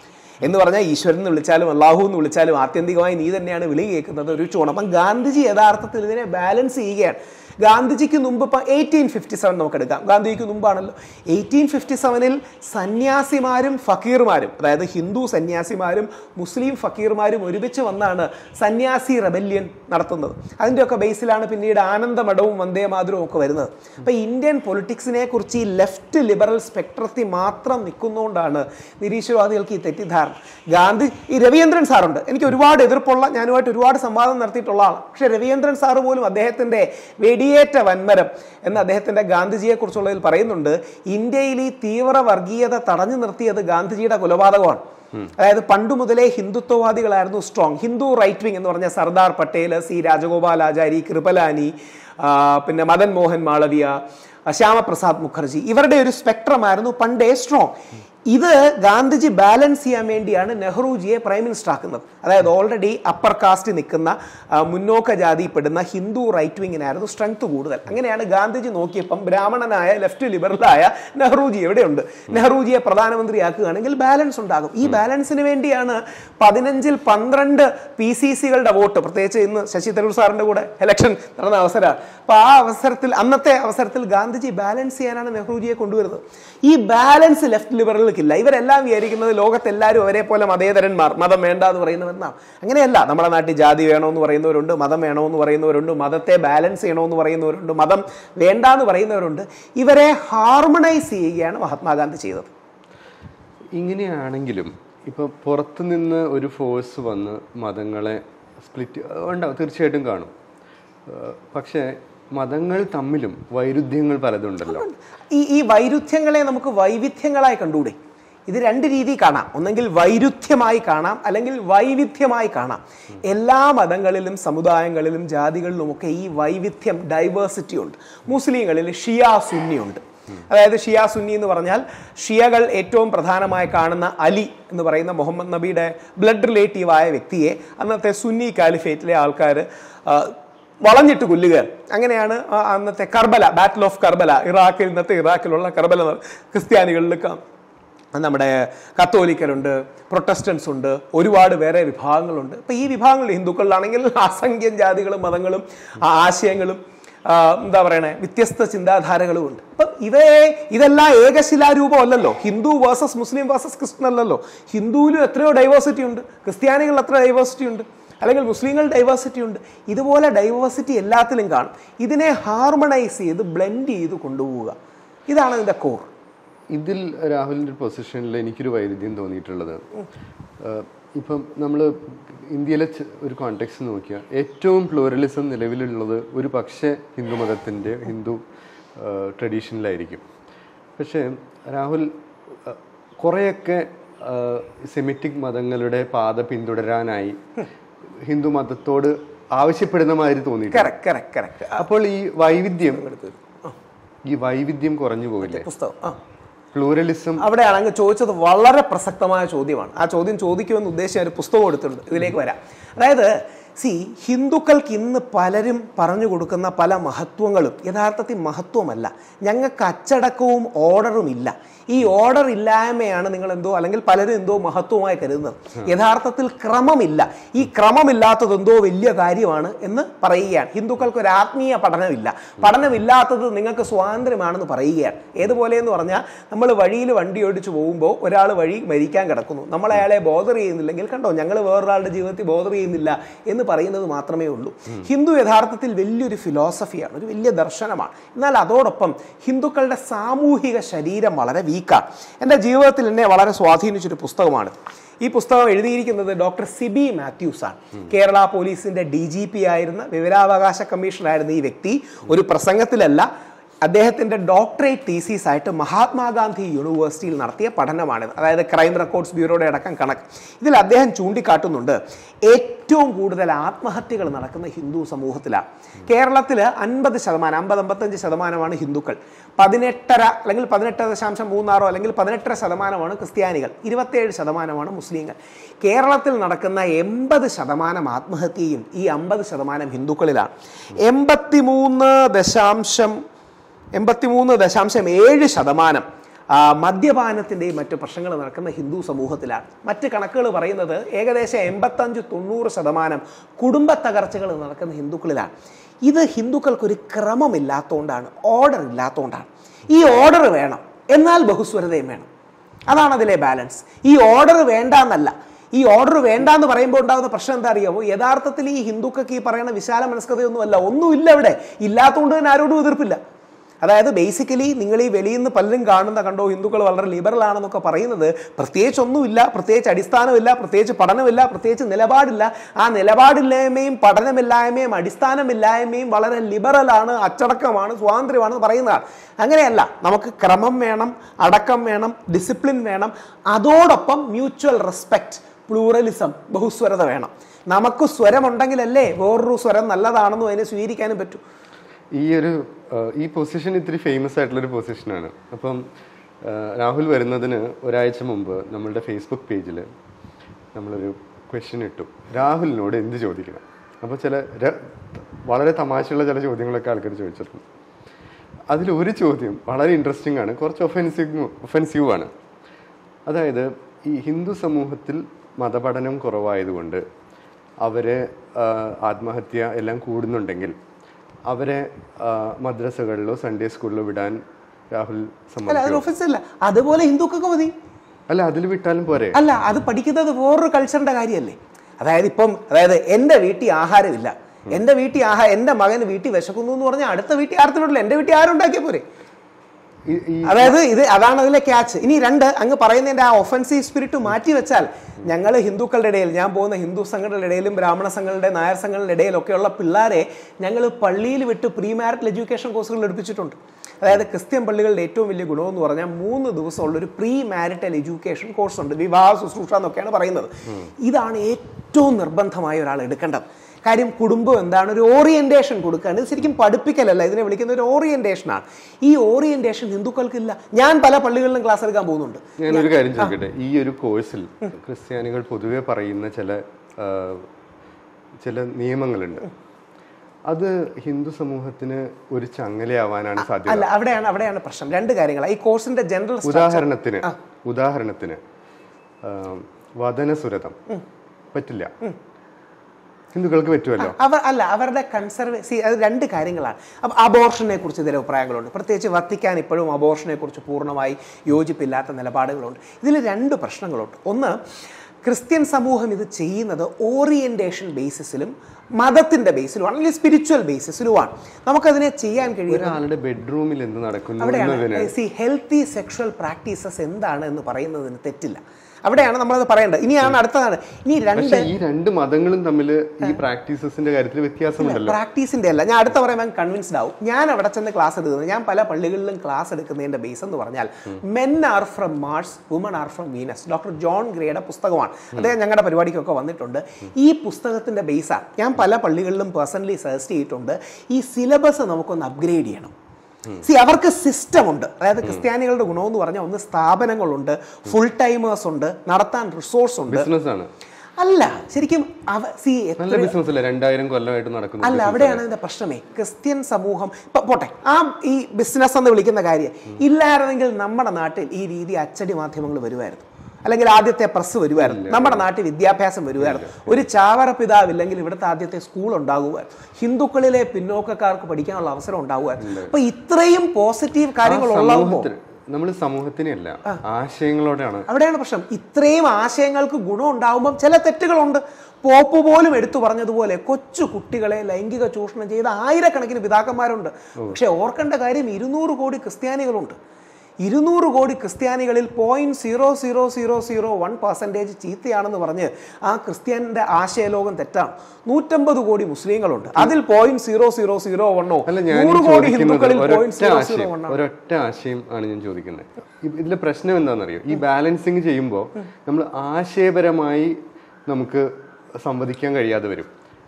എന്ന് പറഞ്ഞാൽ ഈശ്വരൻ എന്ന് വിളിച്ചാലും അള്ളാഹു എന്ന് വിളിച്ചാലും ആത്യന്തികമായി നീ തന്നെയാണ് വിളി കേൾക്കുന്നത് ഒരു ചൂണം അപ്പം ഗാന്ധിജി യഥാർത്ഥത്തിൽ ഇതിനെ ബാലൻസ് ചെയ്യുകയാണ് ഗാന്ധിജിക്ക് മുമ്പ് ഇപ്പം എയ്റ്റീൻ ഫിഫ്റ്റി സെവൻ നമുക്ക് എടുക്കാം ഗാന്ധിജിക്ക് മുമ്പാണല്ലോ എയ്റ്റീൻ ഫിഫ്റ്റി സെവനിൽ സന്യാസിമാരും ഫക്കീർമാരും അതായത് ഹിന്ദു സന്യാസിമാരും മുസ്ലിം ഫക്കീർമാരും ഒരുമിച്ച് വന്നാണ് സന്യാസി റെബല്യൻ നടത്തുന്നത് അതിൻ്റെയൊക്കെ ബേസിലാണ് പിന്നീട് ആനന്ദമഠവും വന്ദേ മാതരവും ഒക്കെ വരുന്നത് അപ്പം ഇന്ത്യൻ പൊളിറ്റിക്സിനെ കുറിച്ച് ഈ ലെഫ്റ്റ് ലിബറൽ സ്പെക്ട്രത്തിൽ മാത്രം നിൽക്കുന്നതുകൊണ്ടാണ് നിരീശ്വരവാദികൾക്ക് ഈ തെറ്റിദ്ധാരണ ഗാന്ധി ഈ രവീന്ദ്രൻ സാറുണ്ട് എനിക്ക് ഒരുപാട് എതിർപ്പുള്ള ഞാനുമായിട്ട് ഒരുപാട് സംവാദം നടത്തിയിട്ടുള്ള ആളാണ് പക്ഷേ രവീന്ദ്രൻ സാറ് പോലും അദ്ദേഹത്തിൻ്റെ വെടിയേറ്റ വൻമരം എന്ന് അദ്ദേഹത്തിൻ്റെ ഗാന്ധിജിയെ കുറിച്ചുള്ളതിൽ പറയുന്നുണ്ട് ഇന്ത്യയിൽ ഈ തീവ്ര വർഗീയത തടഞ്ഞു നിർത്തിയത് ഗാന്ധിജിയുടെ കൊലപാതകമാണ് അതായത് പണ്ട് മുതലേ ഹിന്ദുത്വവാദികളായിരുന്നു സ്ട്രോങ് ഹിന്ദു റൈറ്റ് വിങ് എന്ന് പറഞ്ഞ സർദാർ പട്ടേൽ സി രാജഗോപാലാചാരി കൃപലാനി ആ, പിന്നെ മദൻ മോഹൻ മാളവിയ ആ, ശ്യാമപ്രസാദ് മുഖർജി ഇവരുടെ ഒരു സ്പെക്ട്രമായിരുന്നു പണ്ടേ സ്ട്രോങ് ഇത് ഗാന്ധിജി ബാലൻസ് ചെയ്യാൻ വേണ്ടിയാണ് നെഹ്റുജിയെ പ്രൈം മിനിസ്റ്റർ ആക്കുന്നത് അതായത് ഓൾറെഡി അപ്പർ കാസ്റ്റ് നിൽക്കുന്ന ആ, മുന്നോക്ക ജാതിപ്പെടുന്ന ഹിന്ദു റൈറ്റ് വിങ്ങിനായിരുന്നു സ്ട്രെങ്ത് കൂടുതൽ അങ്ങനെയാണ് ഗാന്ധിജി നോക്കിയപ്പം ബ്രാഹ്മണനായ ലെഫ്റ്റ് ലിബറലായ നെഹ്റുജി എവിടെയുണ്ട് നെഹ്റുജിയെ പ്രധാനമന്ത്രിയാക്കുകയാണെങ്കിൽ ബാലൻസ് ഉണ്ടാകും ഈ ബാലൻസിന് വേണ്ടിയാണ് പതിനഞ്ചിൽ പന്ത്രണ്ട് പി സി സികളുടെ വോട്ട് പ്രത്യേകിച്ച് ഇന്ന് ശശി തരൂർ സാറിന്റെ കൂടെ ഇലക്ഷൻ നടന്ന അവസരമാണ് അപ്പൊ ആ അവസരത്തിൽ അന്നത്തെ അവസരത്തിൽ ഗാന്ധിജി ബാലൻസ് ചെയ്യാനാണ് നെഹ്റുജിയെ കൊണ്ടുവരുന്നത് ഈ ബാലൻസ് ലെഫ്റ്റ് ലിബറലുകൾക്കില്ല ഇവരെല്ലാം വിചാരിക്കുന്നത് ലോകത്തെല്ലാവരും ഒരേ പോലെ മതേതരന്മാർ മതം വേണ്ട എന്ന് പറയുന്നവരെന്നാണ് അങ്ങനെയല്ല നമ്മുടെ നാട്ടിൽ ജാതി വേണമെന്ന് പറയുന്നവരുണ്ട് മതം വേണമെന്ന് പറയുന്നവരുണ്ട് മതത്തെ ബാലൻസ് ചെയ്യണമെന്ന് പറയുന്നവരുണ്ട് മതം വേണ്ട എന്ന് പറയുന്നവരുണ്ട് ഇവരെ ഹാർമണൈസ് ചെയ്യുകയാണ് മഹാത്മാഗാന്ധി ചെയ്തത് ഇങ്ങനെയാണെങ്കിലും ഇപ്പൊ പുറത്തുനിന്ന് ഒരു ഫോഴ്സ് വന്ന് മതങ്ങളെ സ്പ്ലിറ്റ് ഉണ്ടാവും തീർച്ചയായിട്ടും കാണും ഏഹ് പക്ഷേ മതങ്ങൾ തമ്മിലും വൈരുദ്ധ്യങ്ങൾ പലതുണ്ടല്ലോ ഈ ഈ വൈരുദ്ധ്യങ്ങളെ നമുക്ക് വൈവിധ്യങ്ങളായി കണ്ടുകൂടെ ഇത് രണ്ട് രീതി കാണാം ഒന്നെങ്കിൽ വൈരുദ്ധ്യമായി കാണാം അല്ലെങ്കിൽ വൈവിധ്യമായി കാണാം എല്ലാ മതങ്ങളിലും സമുദായങ്ങളിലും ജാതികളിലുമൊക്കെ ഈ വൈവിധ്യം ഡൈവേഴ്സിറ്റി ഉണ്ട് മുസ്ലിങ്ങളിൽ ഷിയ സുന്നി ഉണ്ട് അതായത് ഷിയ സുന്നി എന്ന് പറഞ്ഞാൽ ഷിയകൾ ഏറ്റവും പ്രധാനമായി കാണുന്ന അലി എന്ന് പറയുന്ന മുഹമ്മദ് നബിയുടെ ബ്ലഡ് റിലേറ്റീവായ വ്യക്തിയെ അന്നത്തെ സുന്നി കാലിഫേറ്റിലെ ആൾക്കാർ വളഞ്ഞിട്ട് കൊല്ലുകയാണ് അങ്ങനെയാണ് ആ അന്നത്തെ കർബല ബാറ്റിൽ ഓഫ് കർബല ഇറാഖിൽ ഇന്നത്തെ ഇറാഖിലുള്ള കർബല എന്ന് പറ- ക്രിസ്ത്യാനികളിൽ ക- നമ്മുടെ കത്തോലിക്കരുണ്ട് പ്രൊട്ടസ്റ്റൻസ് ഉണ്ട് ഒരുപാട് വേറെ വിഭാഗങ്ങളുണ്ട് ഇപ്പം ഈ വിഭാഗങ്ങൾ ഹിന്ദുക്കളിലാണെങ്കിൽ അസംഖ്യം ജാതികളും മതങ്ങളും ആ ആശയങ്ങളും ആ, എന്താ പറയണേ വ്യത്യസ്ത ചിന്താധാരകളും ഉണ്ട് അപ്പം ഇവയെ ഇതെല്ലാം ഏകശിലാരൂപമല്ലല്ലോ Hindu versus Muslim versus Christian അല്ലല്ലോ ഹിന്ദുവിലും എത്രയോ ഡൈവേഴ്സിറ്റി ഉണ്ട് ക്രിസ്ത്യാനികളിൽ എത്ര ഡൈവേഴ്സിറ്റി ഉണ്ട് അല്ലെങ്കിൽ മുസ്ലിങ്ങൾ ഡൈവേഴ്സിറ്റി ഉണ്ട് ഇതുപോലെ ഡൈവേഴ്സിറ്റി എല്ലാത്തിലും കാണും ഇതിനെ ഹാർമണൈസ് ചെയ്ത് ബ്ലെൻഡ് ചെയ്ത് കൊണ്ടുപോവുക ഇതാണ് ഇതിൻ്റെ കോർ ഇതിൽ രാഹുലിന്റെ പൊസിഷനിൽ എനിക്കൊരു വൈരുദ്ധ്യം തോന്നിയിട്ടുള്ളത് ഏഹ് ഇപ്പം നമ്മൾ ഇന്ത്യയിലെ ച- ഒരു കോണ്ടെക്സ്റ്റ് നോക്കിയാൽ ഏറ്റവും പ്ലൂറലിസം നിലവിലുള്ളത് ഒരു പക്ഷേ ഹിന്ദു മതത്തിൻ്റെ ഹിന്ദു ട്രഡീഷനിലായിരിക്കും പക്ഷേ രാഹുൽ ഏഹ് കുറേയൊക്കെ സെമിറ്റിക് മതങ്ങളുടെ പാത പിന്തുടരാനായി ഹിന്ദു മതത്തോട് ആവശ്യപ്പെടുന്ന മാതിരി തോന്നിയിട്ടുണ്ട് കറക്റ്റ് കറക്റ്റ് കറക്റ്റ് അപ്പോൾ ഈ വൈവിധ്യം ഈ വൈവിധ്യം കുറഞ്ഞു പോവില്ലേ പുസ്തകം ആ പ്ലൂറലിസം അവിടെയാണ് അങ്ങ് ചോദിച്ചത് വളരെ പ്രസക്തമായ ചോദ്യമാണ് ആ ചോദ്യം ചോദിക്കുമെന്ന് ഉദ്ദേശിച്ച ഒരു പുസ്തകം എടുത്തിട്ടുണ്ട് ഇതിലേക്ക് വരാം അതായത് സി ഹിന്ദുക്കൾക്ക് ഇന്ന് പലരും പറഞ്ഞു കൊടുക്കുന്ന പല മഹത്വങ്ങളും യഥാർത്ഥത്തിൽ മഹത്വമല്ല ഞങ്ങൾക്ക് അച്ചടക്കവും ഓർഡറും ഇല്ല ഈ ഓർഡർ ഇല്ലായ്മയാണ് നിങ്ങൾ എന്തോ അല്ലെങ്കിൽ പലരും എന്തോ മഹത്വമായി കരുതുന്നത് യഥാർത്ഥത്തിൽ ക്രമമില്ല ഈ ക്രമമില്ലാത്തത് എന്തോ വലിയ കാര്യമാണ് എന്ന് പറയുകയാണ് ഹിന്ദുക്കൾക്ക് ഒരു ആത്മീയ പഠനമില്ല പഠനമില്ലാത്തത് നിങ്ങൾക്ക് സ്വാതന്ത്ര്യമാണെന്ന് പറയുകയാണ് ഏതുപോലെ എന്ന് പറഞ്ഞാൽ നമ്മൾ വഴിയിൽ വണ്ടി ഓടിച്ചു പോകുമ്പോൾ ഒരാൾ വഴി മരിക്കാൻ കിടക്കുന്നു നമ്മൾ അയാളെ ബോധർ ചെയ്യുന്നില്ലെങ്കിൽ കണ്ടോ ഞങ്ങൾ വേറൊരാളുടെ ജീവിതത്തിൽ ബോധർ ചെയ്യുന്നില്ല എന്ന് പറയുന്നത് മാത്രമേ ഉള്ളൂ ഹിന്ദു യഥാർത്ഥത്തിൽ വലിയൊരു ഫിലോസഫിയാണ് ഒരു വലിയ ദർശനമാണ് എന്നാൽ അതോടൊപ്പം ഹിന്ദുക്കളുടെ സാമൂഹിക ശരീരം വളരെ വീക്കാണ് എൻ്റെ ജീവിതത്തിൽ എന്നെ വളരെ സ്വാധീനിച്ചൊരു പുസ്തകമാണ് ഈ പുസ്തകം എഴുതിയിരിക്കുന്നത് ഡോക്ടർ സിബി മാത്യൂസ് ആണ് കേരള പോലീസിന്റെ ഡി ജി പി ആയിരുന്ന വിവരാവകാശ കമ്മീഷണറായിരുന്ന ഈ വ്യക്തി ഒരു പ്രസംഗത്തിലല്ല അദ്ദേഹത്തിന്റെ ഡോക്ടറേറ്റ് തീസീസ് ആയിട്ട് മഹാത്മാഗാന്ധി യൂണിവേഴ്സിറ്റിയിൽ നടത്തിയ പഠനമാണിത് അതായത് ക്രൈം റെക്കോർഡ്സ് ബ്യൂറോയുടെ അടക്കം കണക്ക് ഇതിൽ അദ്ദേഹം ചൂണ്ടിക്കാട്ടുന്നുണ്ട് ഏറ്റവും കൂടുതൽ ആത്മഹത്യകൾ നടക്കുന്ന ഹിന്ദു സമൂഹത്തിലാണ് കേരളത്തിൽ അൻപത് ശതമാനം അമ്പത് അമ്പത്തഞ്ച് ശതമാനമാണ് ഹിന്ദുക്കൾ പതിനെട്ടര അല്ലെങ്കിൽ പതിനെട്ട് ദശാംശം മൂന്നാറോ അല്ലെങ്കിൽ പതിനെട്ടര ശതമാനമാണ് ക്രിസ്ത്യാനികൾ ഇരുപത്തേഴ് ശതമാനമാണ് മുസ്ലിങ്ങൾ കേരളത്തിൽ നടക്കുന്ന എൺപത് ശതമാനം ആത്മഹത്യയും ഈ അമ്പത് ശതമാനം ഹിന്ദുക്കളിലാണ് എൺപത്തി മൂന്ന് ദശാംശം എൺപത്തിമൂന്ന് ദശാംശം ഏഴ് ശതമാനം ആ, മദ്യപാനത്തിൻ്റെയും മറ്റു പ്രശ്നങ്ങൾ നടക്കുന്ന ഹിന്ദു സമൂഹത്തിലാണ് മറ്റ് കണക്കുകൾ പറയുന്നത് ഏകദേശം എൺപത്തഞ്ച് തൊണ്ണൂറ് ശതമാനം കുടുംബ തകർച്ചകൾ നടക്കുന്ന ഹിന്ദുക്കളിലാണ് ഇത് ഹിന്ദുക്കൾക്കൊരു ക്രമമില്ലാത്തതുകൊണ്ടാണ് ഓർഡർ ഇല്ലാത്തതുകൊണ്ടാണ് ഈ ഓർഡർ വേണം എന്നാൽ ബഹുസ്വരതയും വേണം അതാണ് അതിലെ ബാലൻസ് ഈ ഓർഡർ വേണ്ട എന്നല്ല ഈ ഓർഡർ വേണ്ട എന്ന് പറയുമ്പോൾ ഉണ്ടാകുന്ന പ്രശ്നം എന്താ അറിയാമോ യഥാർത്ഥത്തിൽ ഈ ഹിന്ദുക്കൾക്ക് ഈ പറയുന്ന വിശാല മനസ്കതയൊന്നുമല്ല ഒന്നുമില്ല ഇവിടെ ഇല്ലാത്തതുകൊണ്ട് തന്നെ ആരോടും എതിർപ്പില്ല അതായത് ബേസിക്കലി നിങ്ങൾ ഈ വെളിയിൽ നിന്ന് പലരും കാണുന്ന കണ്ടോ ഹിന്ദുക്കൾ വളരെ ലിബറൽ ആണെന്നൊക്കെ പറയുന്നത് പ്രത്യേകിച്ച് ഒന്നുമില്ല പ്രത്യേകിച്ച് അടിസ്ഥാനമില്ല പ്രത്യേകിച്ച് പഠനമില്ല പ്രത്യേകിച്ച് നിലപാടില്ല ആ നിലപാടില്ലായ്മയും പഠനമില്ലായ്മയും അടിസ്ഥാനമില്ലായ്മയും വളരെ ലിബറലാണ് അച്ചടക്കമാണ് സ്വാതന്ത്ര്യമാണെന്ന് പറയുന്നതാണ് അങ്ങനെയല്ല നമുക്ക് ക്രമം വേണം അടക്കം വേണം ഡിസിപ്ലിൻ വേണം അതോടൊപ്പം മ്യൂച്വൽ റെസ്പെക്റ്റ് പ്ലൂറലിസം ബഹുസ്വരത വേണം നമുക്ക് സ്വരമുണ്ടെങ്കിലല്ലേ വേറൊരു സ്വരം നല്ലതാണെന്നും അതിനെ സ്വീകരിക്കാനും പറ്റൂ ഈ ഒരു ആ, ഈ പൊസിഷൻ ഇത്തിരി ഫേമസ് ആയിട്ടുള്ളൊരു പൊസിഷനാണ് അപ്പം ആ, രാഹുൽ വരുന്നതിന് ഒരാഴ്ച മുമ്പ് നമ്മളുടെ ഫേസ്ബുക്ക് പേജിൽ നമ്മളൊരു ക്വസ്റ്റ്യൻ ഇട്ടു രാഹുലിനോട് എന്ത് ചോദിക്കണം അപ്പോൾ ചില ര- വളരെ തമാശയുള്ള ചില ചോദ്യങ്ങളൊക്കെ ആൾക്കാർ ചോദിച്ചിട്ടുണ്ട് അതിൽ ഒരു ചോദ്യം വളരെ ഇൻട്രസ്റ്റിംഗ് ആണ് കുറച്ച് ഒഫെൻസീവ് ഒഫെൻസീവ് ആണ് അതായത് ഈ ഹിന്ദു സമൂഹത്തിൽ മതപഠനം കുറവായതുകൊണ്ട് അവരെ ആ, ആത്മഹത്യ എല്ലാം കൂടുന്നുണ്ടെങ്കിൽ അവരെ ആ, മദ്രസകളിലോ സൺഡേ സ്കൂളിലോ വിടാൻ രാഹുൽ അല്ല സമ്മതിക്കും അതിന് ഒഫൻസ് ഇല്ല അതുപോലെ ഹിന്ദുക്കൾക്ക് മതി അല്ല അതിൽ വിട്ടാലും പോരെ അല്ല അത് പഠിക്കുന്നത് വേറൊരു കൾച്ചറിന്റെ കാര്യമല്ലേ അതായത് ഇപ്പം അതായത് എൻ്റെ വീട്ടിൽ ആഹാരമില്ല എൻ്റെ വീട്ടിൽ ആഹാ എൻ്റെ മകന് വീട്ടിൽ വിശക്കുന്നു എന്ന് പറഞ്ഞാൽ അടുത്ത വീട്ടിൽ ആർത്തിട്ടില്ല എൻ്റെ വീട്ടിൽ ആരും ഉണ്ടാക്കിയാൽ പോരെ ഈ- ഈ അതായത് ഇത് അതാണ് അതിലെ ക്യാച്ച് ഇനി രണ്ട് അങ്ങ് പറയുന്നതിന്റെ ആ ഒഫൻസീവ് സ്പിരിറ്റ് മാറ്റി വെച്ചാൽ ഞങ്ങൾ ഹിന്ദുക്കളുടെ ഇടയിൽ ഞാൻ പോകുന്ന ഹിന്ദു സംഘങ്ങളുടെ ഇടയിലും ബ്രാഹ്മണ സംഘങ്ങളുടെ നായർ സംഘങ്ങളുടെ ഇടയിലൊക്കെയുള്ള പിള്ളേരെ ഞങ്ങൾ പള്ളിയിൽ വിട്ട് പ്രീ മാരിറ്റൽ എഡ്യൂക്കേഷൻ കോഴ്സുകൾ എടുപ്പിച്ചിട്ടുണ്ട് അതായത് ക്രിസ്ത്യൻ പള്ളികളുടെ ഏറ്റവും വലിയ ഗുണമെന്ന് പറഞ്ഞാൽ മൂന്ന് ദിവസമുള്ള ഒരു പ്രീ മാരിറ്റൽ എഡ്യൂക്കേഷൻ കോഴ്സ് ഉണ്ട് വിവാഹ ശുശ്രൂഷ എന്നൊക്കെയാണ് പറയുന്നത് ഇതാണ് ഏറ്റവും നിർബന്ധമായ ഒരാൾ എടുക്കേണ്ടത് കാര്യം കുടുംബം എന്താണ് ഒരു ഓറിയന്റേഷൻ കൊടുക്കുകയാണ് ഇത് ശരിക്കും പഠിപ്പിക്കലല്ല ഇതിനെ വിളിക്കുന്ന ഒരു ഓറിയന്റേഷനാണ് ഈ ഓറിയന്റേഷൻ ഹിന്ദുക്കൾക്കില്ല ഞാൻ പല പള്ളികളിലും ക്ലാസ് എടുക്കാൻ പോകുന്നുണ്ട് ഞാനൊരു കാര്യം ചോദിക്കട്ടെ ഈ ഒരു കോഴ്സിൽ ക്രിസ്ത്യാനികൾ പൊതുവെ പറയുന്ന ചില ആ, ചില നിയമങ്ങളുണ്ട് അത് ഹിന്ദു സമൂഹത്തിന് ഒരു ചങ്ങലയാവാനാണ് സാധ്യത അല്ല അവിടെയാണ് അവിടെയാണ് പ്രശ്നം രണ്ട് കാര്യങ്ങളാണ് ഈ കോഴ്സിന്റെ ജനറൽ ഉദാഹരണത്തിന് ഉദാഹരണത്തിന് ആ, വദനസുരതം പറ്റില്ല ഹിന്ദുക്കൾക്ക് പറ്റുമല്ലോ അവർ അല്ല അവരുടെ കൺസർവേസി അത് രണ്ട് കാര്യങ്ങളാണ് അപ്പം അബോർഷനെ കുറിച്ച് ചില അഭിപ്രായങ്ങളുണ്ട് പ്രത്യേകിച്ച് വത്തിക്കാൻ ഇപ്പോഴും അബോർഷനെ കുറിച്ച് പൂർണ്ണമായി യോജിപ്പില്ലാത്ത നിലപാടുകളുണ്ട് ഇതിൽ രണ്ട് പ്രശ്നങ്ങളുണ്ട് ഒന്ന് ക്രിസ്ത്യൻ സമൂഹം ഇത് ചെയ്യുന്നത് ഓറിയന്റേഷൻ ബേസിസിലും മതത്തിന്റെ ബേസിലുമാണ് അല്ലെങ്കിൽ സ്പിരിച്വൽ ബേസിസിലുമാണ് നമുക്കതിനെ ചെയ്യാൻ കഴിയുന്ന ഒരാളുടെ ബെഡ്റൂമിൽ എന്ത് നടക്കുന്നു എന്നതിന് അവിടെയാണ് സി ഹെൽത്തി സെക്ഷൽ പ്രാക്ടീസസ് എന്താണ് എന്ന് പറയുന്നതിന് തെറ്റില്ല അവിടെയാണ് നമ്മളത് പറയേണ്ടത് ഇനിയാണ് അടുത്തതാണ് ഇനി രണ്ട് പക്ഷെ ഈ രണ്ട് മതങ്ങളും തമ്മിൽ ഈ പ്രാക്ടീസസിന്റെ കാര്യത്തിൽ വ്യത്യാസമുണ്ടല്ലോ പ്രാക്ടീസിന്റെ അല്ല ഞാൻ അടുത്ത പറയുമ്പോൾ കൺവിൻസ്ഡ് ആവും ഞാൻ അവിടെ ചെന്ന് ക്ലാസ് എടുക്കുന്നത് ഞാൻ പല പള്ളികളിലും ക്ലാസ് എടുക്കുന്നതിന്റെ ബേസ് എന്ന് പറഞ്ഞാൽ men are from Mars women are from Venus doctor John ഗ്രേയുടെ പുസ്തകമാണ് അദ്ദേഹം ഞങ്ങളുടെ പരിപാടിക്കൊക്കെ വന്നിട്ടുണ്ട് ഈ പുസ്തകത്തിന്റെ ബേസാണ് ഞാൻ പല പള്ളികളിലും പേഴ്സണലി സജസ്റ്റ് ചെയ്തിട്ടുണ്ട് ഈ സിലബസ് നമുക്കൊന്ന് അപ്ഗ്രേഡ് ചെയ്യണം സി അവർക്ക് സിസ്റ്റം ഉണ്ട് അതായത് ക്രിസ്ത്യാനികളുടെ ഗുണമെന്ന് പറഞ്ഞാൽ ഒന്ന് സ്ഥാപനങ്ങളുണ്ട് ഫുൾ ടൈമേഴ്സ് ഉണ്ട് നടത്താൻ റിസോഴ്സ് ഉണ്ട് ബിസിനസ് ആണ് അല്ല ശരിക്കും അവ സി നല്ല ബിസിനസ് അല്ലേ രണ്ടായിരം കൊല്ലമായിട്ട് നടക്കുന്നു അല്ല അവിടെയാണ് അതിന്റെ പ്രശ്നമേ ക്രിസ്ത്യൻ സമൂഹം ഇപ്പൊ പോട്ടെ ആ ഈ ബിസിനസ് എന്ന് വിളിക്കുന്ന കാര്യം ഇല്ലായിരുന്നെങ്കിൽ നമ്മുടെ നാട്ടിൽ ഈ രീതി അച്ചടി മാധ്യമങ്ങൾ വരുമായിരുന്നു അല്ലെങ്കിൽ ആദ്യത്തെ പ്രസ് വരുമായിരുന്നു നമ്മുടെ നാട്ടിൽ വിദ്യാഭ്യാസം വരുമായിരുന്നു ഒരു ചാവറ പിതാവില്ലെങ്കിൽ ഇവിടുത്തെ ആദ്യത്തെ സ്കൂൾ ഉണ്ടാകുമായിരുന്നു ഹിന്ദുക്കളിലെ പിന്നോക്കക്കാർക്ക് പഠിക്കാനുള്ള അവസരം ഉണ്ടാകുമായിരുന്നു അപ്പൊ ഇത്രയും പോസിറ്റീവ് കാര്യങ്ങൾ ഉള്ളപ്പോൾ സമൂഹത്തിന് നമ്മൾ സമൂഹത്തിനെയല്ല ആശയങ്ങളോടാണ് അവിടെയാണ് പ്രശ്നം ഇത്രയും ആശയങ്ങൾക്ക് ഗുണം ഉണ്ടാവുമ്പം ചില തെറ്റുകളുണ്ട് പോപ്പ് പോലും എടുത്തു പറഞ്ഞതുപോലെ കൊച്ചു കുട്ടികളെ ലൈംഗിക ചൂഷണം ചെയ്ത ആയിരക്കണക്കിന് പിതാക്കന്മാരുണ്ട് പക്ഷെ ഓർക്കേണ്ട കാര്യം ഇരുന്നൂറ് കോടി ക്രിസ്ത്യാനികളുണ്ട് ഇരുന്നൂറ് കോടി ക്രിസ്ത്യാനികളിൽ point zero zero zero zero one percentage ചീത്തയാണെന്ന് പറഞ്ഞ് ആ ക്രിസ്ത്യാനിന്റെ ആശയലോകം തെറ്റാണ് നൂറ്റമ്പത് കോടി മുസ്ലിങ്ങളുണ്ട് അതിൽ പോയിന്റ് സീറോ സീറോ സീറോ വണ്ണോ അല്ല ഞാൻ നൂറ് കോടി ചോദിക്കുന്നത് ഹിന്ദുക്കളിൽ പോയിന്റ് ഒരൊറ്റ സീറോ സീറോ ആശയം വണ്ണോ ഒരൊറ്റ ആശയം ആണ് ഞാൻ ചോദിക്കുന്നത് ഇ- ഇതിലെ പ്രശ്നം എന്താണെന്നറിയോ ഈ ബാലൻസിങ് ചെയ്യുമ്പോൾ നമ്മൾ ആശയപരമായി നമുക്ക് സംവദിക്കാൻ കഴിയാതെ വരും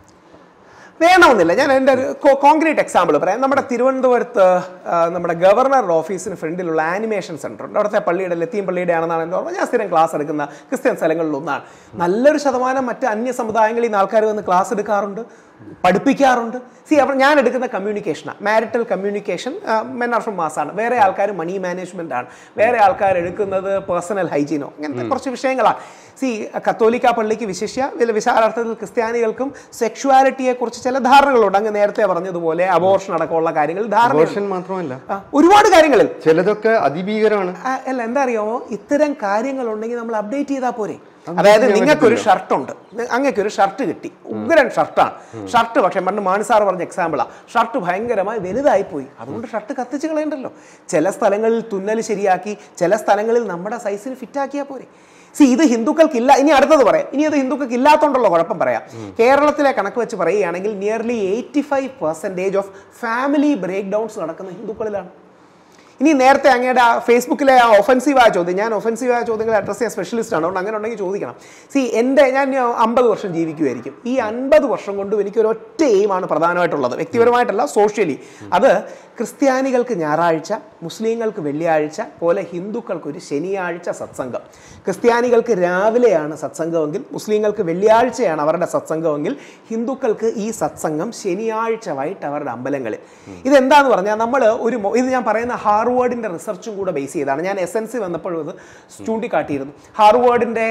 വേണമെന്നില്ല ഞാൻ എൻ്റെ ഒരു കോൺക്രീറ്റ് എക്സാമ്പിൾ പറയാം നമ്മുടെ തിരുവനന്തപുരത്ത് ആ, നമ്മുടെ ഗവർണറുടെ ഓഫീസിന് ഫ്രണ്ടിലുള്ള ആനിമേഷൻ സെന്റർ ഉണ്ട് അവിടുത്തെ പള്ളിയുടെ ലത്തീം പള്ളിയുടെ ആണെന്നാണ് എൻ്റെ ഓർമ്മ ഞാൻ സ്ഥിരം ക്ലാസ് എടുക്കുന്ന ക്രിസ്ത്യൻ സ്ഥലങ്ങളിലൊന്നാണ് നല്ലൊരു ശതമാനം മറ്റ് അന്യ സമുദായങ്ങളിൽ നിന്ന് ആൾക്കാർ വന്ന് ക്ലാസ് എടുക്കാറുണ്ട് പഠിപ്പിക്കാറുണ്ട് സി അപ്പോൾ ഞാൻ എടുക്കുന്ന കമ്മ്യൂണിക്കേഷനാണ് marital communication men are from മാസാണ് വേറെ ആൾക്കാർ മണി മാനേജ്മെന്റ് ആണ് വേറെ ആൾക്കാർ എടുക്കുന്നത് പേഴ്സണൽ ഹൈജീനോ അങ്ങനത്തെ കുറച്ച് വിഷയങ്ങളാണ് സി കത്തോലിക്ക പള്ളിക്ക് വിശിഷ്യ വില വിശാലാർത്ഥത്തിൽ ക്രിസ്ത്യാനികൾക്കും സെക്ഷുവാലിറ്റിയെ കുറിച്ച് ചില ധാരണകളുണ്ട് അങ്ങ് നേരത്തെ പറഞ്ഞതുപോലെ അബോർഷൻ അടക്കമുള്ള കാര്യങ്ങൾ ധാരണ അബോർഷൻ മാത്രമല്ല ഒരുപാട് കാര്യങ്ങളിൽ ചിലതൊക്കെ അതിഭീകരമാണ് ആ, അല്ല എന്താ അറിയാമോ ഇത്തരം കാര്യങ്ങൾ ഉണ്ടെങ്കിൽ നമ്മൾ അപ്ഡേറ്റ് ചെയ്താൽ പോരെ അതായത് നിങ്ങൾക്കൊരു ഷർട്ട് ഉണ്ട് അങ്ങക്ക് ഒരു ഷർട്ട് കിട്ടി ഉഗ്രൻ ഷർട്ടാണ് ഷർട്ട് പക്ഷെ പണ്ട് മാണിസാർ പറഞ്ഞ എക്സാമ്പിളാ ഷർട്ട് ഭയങ്കരമായി വലുതായി പോയി അതുകൊണ്ട് ഷർട്ട് കത്തിച്ച് കളയണ്ടല്ലോ ചില സ്ഥലങ്ങളിൽ തുന്നൽ ശരിയാക്കി ചില സ്ഥലങ്ങളിൽ നമ്മുടെ സൈസിന് ഫിറ്റ് ആക്കിയാൽ പോരെ സി ഇത് ഹിന്ദുക്കൾക്കില്ല ഇനി അടുത്തത് പറയാം ഇനി അത് ഹിന്ദുക്കൾക്ക് ഇല്ലാത്തതുകൊണ്ടുള്ള കുഴപ്പം പറയാം കേരളത്തിലെ കണക്ക് വെച്ച് പറയുകയാണെങ്കിൽ nearly eighty five percentage of family breakdowns നടക്കുന്ന ഹിന്ദുക്കളിലാണ് ഇനി നേരത്തെ അങ്ങയുടെ ആ ഫേസ്ബുക്കിലെ ആ ഒഫൻസീവായ ചോദ്യം ഞാൻ ഒഫൻസീവായ ചോദ്യങ്ങൾ അഡ്രസ് ചെയ്യാൻ സ്പെഷ്യലിസ്റ്റ് ആണ് അതുകൊണ്ട് അങ്ങനെ ഉണ്ടെങ്കിൽ ചോദിക്കണം സി എൻ്റെ ഞാൻ അമ്പത് വർഷം ജീവിക്കുമായിരിക്കും ഈ അൻപത് വർഷം കൊണ്ടും എനിക്ക് ഒരു ഒറ്റ എയിമാണ് പ്രധാനമായിട്ടുള്ളത് വ്യക്തിപരമായിട്ടല്ല സോഷ്യലി അത് ക്രിസ്ത്യാനികൾക്ക് ഞായറാഴ്ച മുസ്ലിങ്ങൾക്ക് വെള്ളിയാഴ്ച പോലെ ഹിന്ദുക്കൾക്ക് ഒരു ശനിയാഴ്ച സത്സംഗം ക്രിസ്ത്യാനികൾക്ക് രാവിലെയാണ് സത്സംഗമെങ്കിൽ മുസ്ലിങ്ങൾക്ക് വെള്ളിയാഴ്ചയാണ് അവരുടെ സത്സംഗമെങ്കിൽ ഹിന്ദുക്കൾക്ക് ഈ സത്സംഗം ശനിയാഴ്ച വൈകിട്ട് അവരുടെ അമ്പലങ്ങളിൽ ഇതെന്താന്ന് പറഞ്ഞാൽ നമ്മൾ ഒരു മൊ- ഇത് ഞാൻ പറയുന്ന ഹാർവേഡിന്റെ റിസർച്ചും കൂടെ ബേസ് ചെയ്താണ് ഞാൻ എസ് എൻ സി വന്നപ്പോഴും ഇത് ചൂണ്ടിക്കാട്ടിയിരുന്നു ഹാർവേഡിന്റെ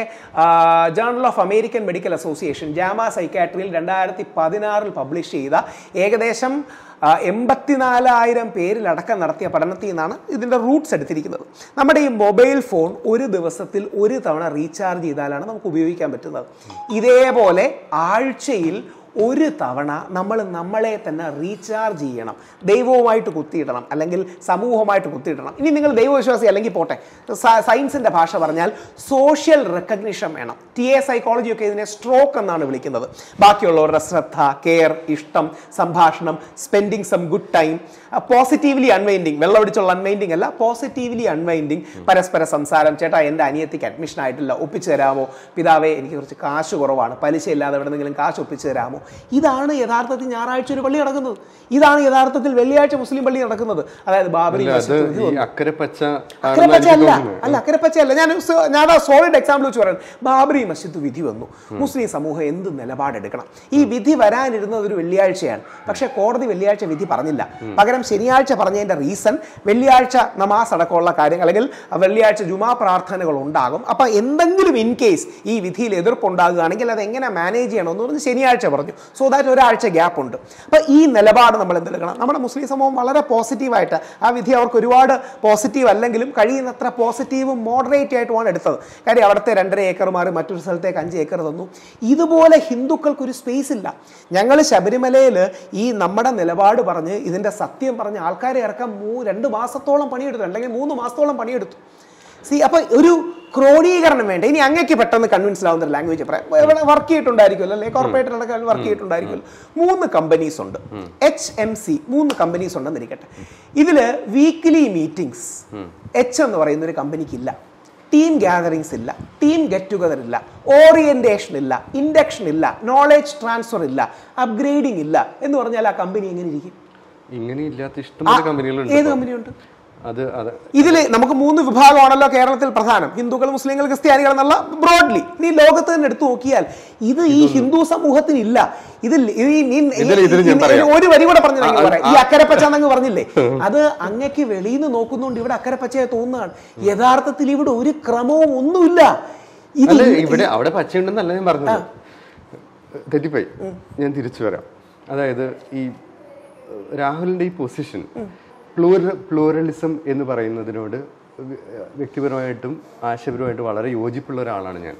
journal of American medical association JAMA സൈക്കാട്രിയിൽ രണ്ടായിരത്തി പതിനാറിൽ പബ്ലിഷ് ചെയ്ത ഏകദേശം ആ, എൺപത്തിനാലായിരം പേരിലടക്കം നടത്തിയ പഠനത്തിൽ നിന്നാണ് ഇതിൻ്റെ റൂട്ട്സ് എടുത്തിരിക്കുന്നത് നമ്മുടെ ഈ മൊബൈൽ ഫോൺ ഒരു ദിവസത്തിൽ ഒരു തവണ റീചാർജ് ചെയ്താലാണ് നമുക്ക് ഉപയോഗിക്കാൻ പറ്റുന്നത് ഇതേപോലെ ആഴ്ചയിൽ ഒരു തവണ നമ്മൾ നമ്മളെ തന്നെ റീചാർജ് ചെയ്യണം ദൈവവുമായിട്ട് കുത്തിയിടണം അല്ലെങ്കിൽ സമൂഹമായിട്ട് കുത്തിയിടണം ഇനി നിങ്ങൾ ദൈവവിശ്വാസി അല്ലെങ്കിൽ പോട്ടെ സ- സയൻസിന്റെ ഭാഷ പറഞ്ഞാൽ സോഷ്യൽ റെക്കഗ്നിഷൻ വേണം ടി എ സൈക്കോളജി ഒക്കെ ഇതിനെ സ്ട്രോക്ക് എന്നാണ് വിളിക്കുന്നത് ബാക്കിയുള്ളവരുടെ ശ്രദ്ധ കെയർ ഇഷ്ടം സംഭാഷണം spending some good time positively unwinding വെള്ളമടിച്ചുള്ള അൺവൈൻഡിങ് അല്ല പോസിറ്റീവ്ലി അൺവൈൻഡിങ് പരസ്പര സംസാരം ചേട്ടാ എൻ്റെ അനിയത്തിക്ക് അഡ്മിഷൻ ആയിട്ടില്ല ഒപ്പിച്ചു തരാമോ പിതാവേ എനിക്ക് കുറച്ച് കാശ് കുറവാണ് പലിശ ഇല്ലാതെ എവിടെന്നെങ്കിലും കാശ് ഒപ്പിച്ചു തരാമോ ഇതാണ് യഥാർത്ഥത്തിൽ ഞായറാഴ്ച ഒരു പള്ളി നടക്കുന്നത് ഇതാണ് യഥാർത്ഥത്തിൽ വെള്ളിയാഴ്ച മുസ്ലിം പള്ളി നടക്കുന്നത് അതായത് ബാബരി അല്ല അത് മസ്ജിദ് ഈ അക്കരെ പച്ച അക്കരപ്പച്ച അല്ല അല്ല അക്കരപ്പച്ച അല്ല ഞാൻ സ- ഞാൻ സോളിഡ് എക്സാമ്പിൾ വെച്ച് പറയാം ബാബറി മസ്ജിദ് വിധി വന്നു മുസ്ലിം സമൂഹം എന്ത് നിലപാടെടുക്കണം ഈ വിധി വരാനിരുന്നത് ഒരു വെള്ളിയാഴ്ചയാണ് പക്ഷേ കോടതി വെള്ളിയാഴ്ച വിധി പറഞ്ഞില്ല പകരം ശനിയാഴ്ച പറഞ്ഞതിന്റെ റീസൺ വെള്ളിയാഴ്ച നമാസ് അടക്കമുള്ള കാര്യങ്ങൾ അല്ലെങ്കിൽ വെള്ളിയാഴ്ച ജുമാ പ്രാർത്ഥനകൾ ഉണ്ടാകും അപ്പൊ എന്തെങ്കിലും ഇൻ കേസ് ഈ വിധിയിൽ എതിർപ്പുണ്ടാകുകയാണെങ്കിൽ അത് എങ്ങനെ മാനേജ് ചെയ്യണമെന്ന് പറഞ്ഞ് ശനിയാഴ്ച പറഞ്ഞു സോ ദാറ്റ് ഒരാഴ്ച ഗ്യാപ്പ് ഉണ്ട് അപ്പൊ ഈ നിലപാട് നമ്മൾ എന്തെടുക്കണം നമ്മുടെ മുസ്ലിം സമൂഹം വളരെ പോസിറ്റീവായിട്ട് ആ വിധി അവർക്ക് ഒരുപാട് പോസിറ്റീവ് അല്ലെങ്കിലും കഴിയുന്നത്ര പോസിറ്റീവും മോഡറേറ്റ് ആയിട്ടുമാണ് എടുത്തത് കാര്യം അവിടുത്തെ രണ്ടര ഏക്കർ മാറി മറ്റൊരു സ്ഥലത്തേക്ക് അഞ്ച് ഏക്കർ തന്നു ഇതുപോലെ ഹിന്ദുക്കൾക്ക് ഒരു സ്പേസ് ഇല്ല ഞങ്ങൾ ശബരിമലയിൽ ഈ നമ്മുടെ നിലപാട് പറഞ്ഞ് ഇതിന്റെ സത്യം പറഞ്ഞ് ആൾക്കാരെ ഇറക്കാൻ മൂ രണ്ട് മാസത്തോളം പണിയെടുത്തു അല്ലെങ്കിൽ മൂന്ന് മാസത്തോളം പണിയെടുത്തു സി അപ്പൊ ഒരു ക്രോഡീകരണം വേണ്ട ഇനി അങ്ങക്ക് പെട്ടെന്ന് കൺവിൻസ് ആവുന്ന ഒരു ലാംഗ്വേജ് പറയാം ഇവിടെ വർക്ക് ചെയ്തിട്ടുണ്ടായിരിക്കുമല്ലോ അല്ലെ കോർപ്പറേറ്റ് അടക്കം വർക്ക് ചെയ്തിട്ടുണ്ടായിരിക്കുമല്ലോ മൂന്ന് കമ്പനീസ് ഉണ്ട് എച്ച് എം സി മൂന്ന് കമ്പനീസ് ഉണ്ടെന്ന് ഇരിക്കട്ടെ ഇതില് വീക്ക്ലി മീറ്റിംഗ്സ് എച്ച് എന്ന് പറയുന്ന ഒരു കമ്പനിക്ക് ഇല്ല ടീം ഗ്യാതറിങ്സ് ഇല്ല ടീം ഗെറ്റ് ടുഗദർ ഇല്ല ഓറിയന്റേഷൻ ഇല്ല ഇൻഡക്ഷൻ ഇല്ല നോളേജ് ട്രാൻസ്ഫർ ഇല്ല അപ്ഗ്രേഡിംഗ് ഇല്ല എന്ന് പറഞ്ഞാൽ ആ കമ്പനി എങ്ങനെ ഇരിക്കും ഇങ്ങനെ ഇല്ലാത്ത ഇഷ്ടംപോലെ കമ്പനികളുണ്ട് ഏത് ഇപ്പൊ. കമ്പനിയുണ്ട് അത് അത് ഇതിൽ നമുക്ക് മൂന്ന് വിഭാഗമാണല്ലോ കേരളത്തിൽ പ്രധാനം ഹിന്ദുക്കൾ മുസ്ലിങ്ങൾ ക്രിസ്ത്യാനികൾ എന്നുള്ള ബ്രോഡ്ലി നീ ലോകത്ത് തന്നെ എടുത്തു നോക്കിയാൽ ഇത് ഈ ഹിന്ദു സമൂഹത്തിന് ഇല്ല ഇതിൽ ഈ- ഈ- ഈ- ഇതിൽ- ഇതിൽ ഞാൻ ഈ- പറയാം. ഒരു വരി കൂടെ പറഞ്ഞു ആ, പറയാം ഈ അക്കരപ്പച്ച എന്നങ്ങ് പറഞ്ഞില്ലേ അത് അങ്ങക്ക് വെളിയിൽ നിന്ന് നോക്കുന്നുണ്ട് ഇവിടെ അക്കരപ്പച്ചയെ തോന്നുകയാണ് യഥാർത്ഥത്തിൽ ഇവിടെ ഒരു ക്രമവും ഒന്നുമില്ല ഇത് അല്ല ഇവിടെ അവിടെ പച്ചയുണ്ടെന്നല്ല ഞാൻ പറഞ്ഞത് തെറ്റിപ്പോയി ഞാൻ തിരിച്ചു വരാം അതായത് ഈ ഏഹ്, രാഹുലിന്റെ ഈ പൊസിഷൻ പ്ലൂര പ്ലൂറലിസം എന്ന് പറയുന്നതിനോട് വ്യ- വ്യക്തിപരമായിട്ടും ആശയപരമായിട്ടും വളരെ യോജിപ്പുള്ള ഒരാളാണ് ഞാൻ